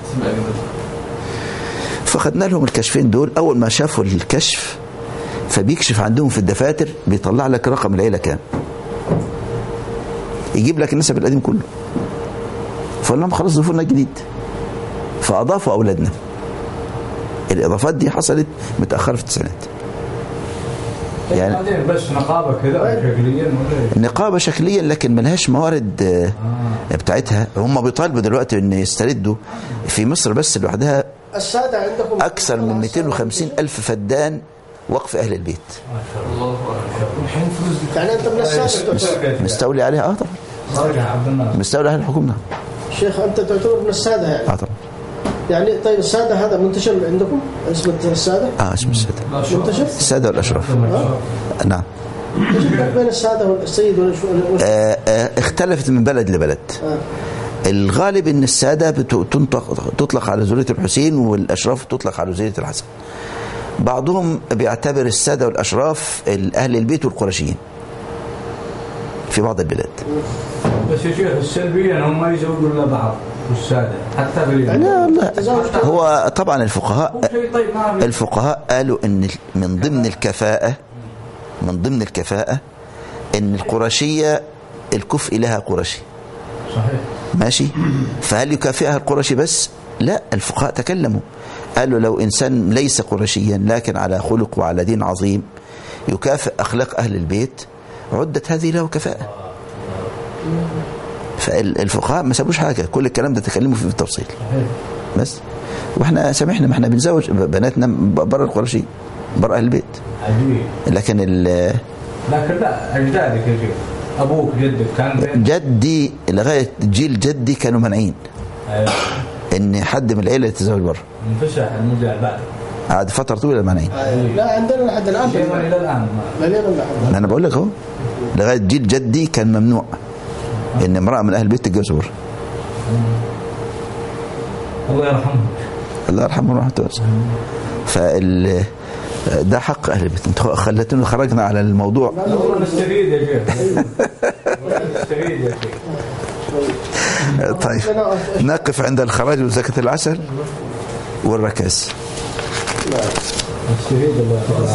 فخدنا لهم الكشفين دول أول ما شافوا الكشف فبيكشف عندهم في الدفاتر بيطلع لك رقم العيلة كام يجيب لك النسب القديم كله فقال لهم خلاص ضيفوا لنا جديد فأضافوا أولادنا الإضافات دي حصلت متأخرة في التسعينات يعني- يعني بعدين بس نقابه كذا شكليا ولا إيه؟ نقابة شكليا لكن ملهاش موارد آه، بتاعتها هم بيطالبوا دلوقتي ان يستردوا في مصر بس لوحدها السادة عندكم اكثر من 250 الف فدان وقف اهل البيت الله اكبر يعني انت من السادة تعتبر مستولي عليها اه طبعا راجع عبد الناصر مستولي عليها الحكومه شيخ انت تعتبر من السادة يعني اه طبعا يعني طيب السادة هذا منتشر عندكم اسم السادة اه اسم الساده منتشر الساده والاشراف نعم ايش الفرق بين السادة والسيد والش- آه آه اختلفت من بلد لبلد آه. الغالب ان الساده بت- تنطق تطلق على ذريه الحسين والاشراف تطلق على ذريه الحسن بعضهم بيعتبر الساده والاشراف اهل البيت والقرشيين في بعض البلاد بس يا شيخ السلبيا هم ما يزوجوا الا بعض والساده حتى في لا اليوم والله هو طبعا الفقهاء هو شيء طيب ما في الفقهاء قالوا ان من ضمن الكفاءة من ضمن الكفاءة ان القرشية الكفء لها قرشي صحيح ماشي فهل يكافئها القرشي بس لا الفقهاء تكلموا قالوا لو انسان ليس قرشيا لكن على خلق وعلى دين عظيم يكافئ اخلاق اهل البيت عدت هذه له كفاءة فالفقهاء ما سابوش حاجة كل الكلام ده تكلموا فيه بالتفصيل صحيح بس واحنا سامحنا ما احنا بنزوج بناتنا بره القرشي بره اهل البيت عجيب لكن ال- لكن لا اجدادك يا شيخ ابوك جدك كان بين جدي لغايه جيل جدي كانوا مانعين أيوة. ان حد من العيله يتزوج بره انفسح المذيع بعد قعد فتره طويله مانعين لا عندنا لحد الان شيء الى الان ما لا لين لحد انا بقول لك اهو لغايه جيل جدي كان ممنوع ان امراه من اهل البيت تتجوز بره الله يرحمه الله يرحمه ورحمه واسعه فال ده حق اهل البيت انتوا خلتنا خرجنا على الموضوع والله نستفيد يا شيخ نستفيد يا شيخ طيب نقف عند الخراج وزكاه العسل والركاز نستفيد الله يرحمه